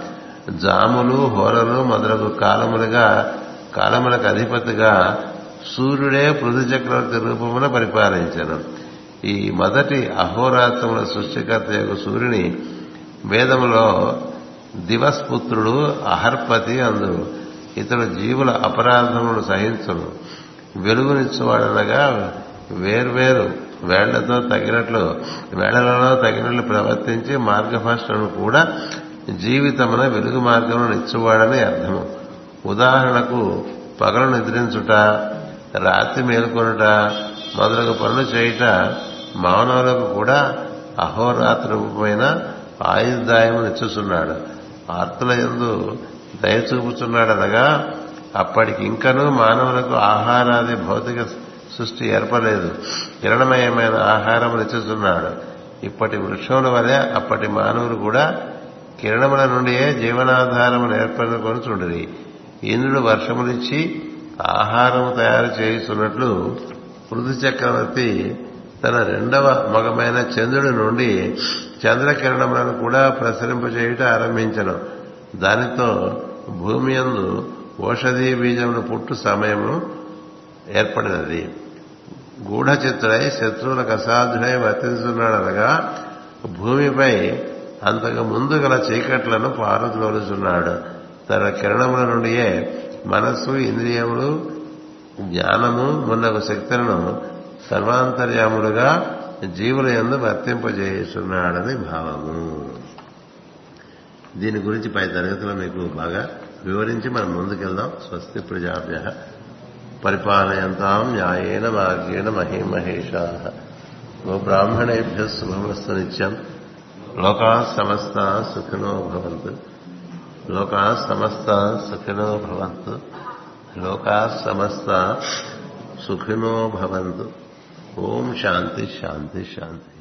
జాములు హోరలు మొదలగు కాలములుగా కాలములకు అధిపతిగా సూర్యుడే పృథు చక్రవర్తి రూపమున పరిపాలించను ఈ మొదటి అహోరాత్రముల సృష్టికర్త యొక్క సూర్యుని వేదములో దివస్పుత్రుడు అహర్పతి అందురు ఇతడు జీవుల అపరాధములను సహించును వెలుగునిచ్చువాడనగా వేర్వేరు వేళ్లతో తగినట్లు వేళ్లలో తగినట్లు ప్రవర్తించి మార్గభాషను కూడా జీవితమున వెలుగు మార్గమును ఇచ్చువాడని అర్థము ఉదాహరణకు పగలు నిద్రించుట రాత్రి మేల్కొనుట మొదలగు పనులు చేయుట మానవులకు కూడా అహోరాత్ర రూపమైన ఆయుర్దాయము నిచ్చుచున్నాడు ఆర్తుల ఎందు దయ చూపుచున్నాడనగా అప్పటికి ఇంకనూ మానవులకు ఆహారాది భౌతిక సృష్టి ఏర్పలేదు కిరణమయమైన ఆహారం నిచ్చుచున్నాడు ఇప్పటి వృక్షముల వలె అప్పటి మానవులు కూడా కిరణముల నుండియే జీవనాధారమును ఏర్పడుకొని చూడరి ఇంద్రుడు వర్షములిచ్చి ఆహారం తయారు చేయిస్తున్నట్లు పృథు చక్రవర్తి తన రెండవ మగమైన చంద్రుడి నుండి చంద్రకిరణములను కూడా ప్రసరింపజేయుట ఆరంభించను దానితో భూమి యందు ఓషధీ బీజమును పుట్టు సమయము ఏర్పడినది గూఢచిత్తుడై శత్రువులకు అసాధ్యుడై వర్తిస్తున్నాడనగా భూమిపై అంతకు ముందు గల చీకట్లను పారద్రోలుచున్నాడు తన కిరణముల నుండియే మనస్సు ఇంద్రియములు జ్ఞానము మున్నగు శక్తులను సర్వాంతర్యాములుగా జీవుల ఎందు వర్తింపజేస్తున్నాడని భావము దీని గురించి పై తరగతిలో మీకు బాగా వివరించి మనం ముందుకెళ్దాం స్వస్తి ప్రజాభ్య పరిపాలయంతాం న్యాయేన మార్గేణ మహేమహేషా ఓ బ్రాహ్మణేభ్య శుభమస్తు నిత్యం లోకా సమస్త సుఖినో భవంతు లోకా సమస్త సుఖినో భవంతు లోకా సమస్త సుఖినో భవంతు ఓం శాంతి శాంతి శాంతి